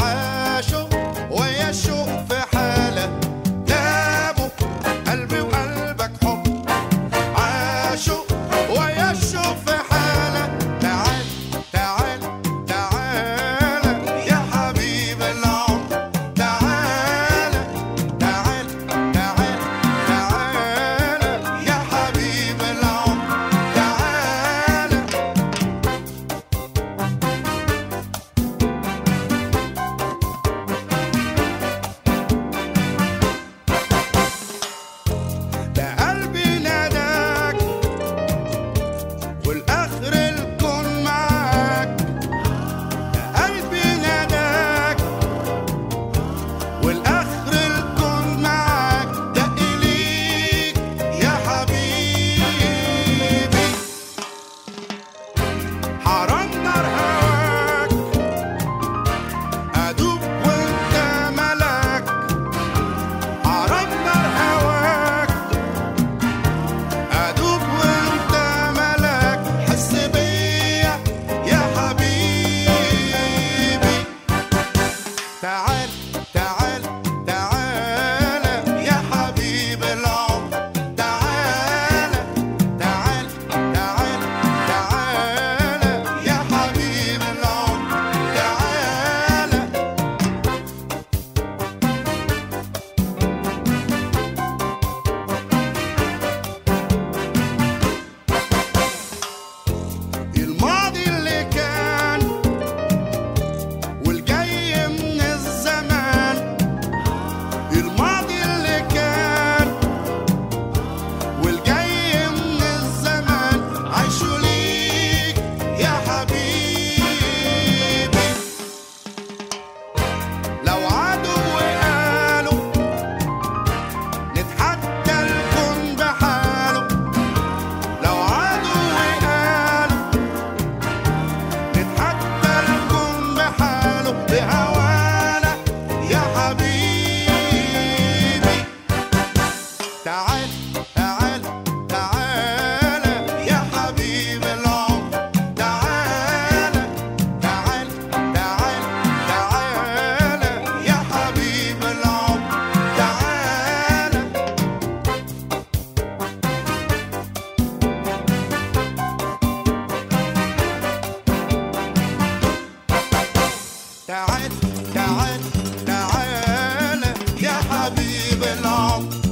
حبيب العمر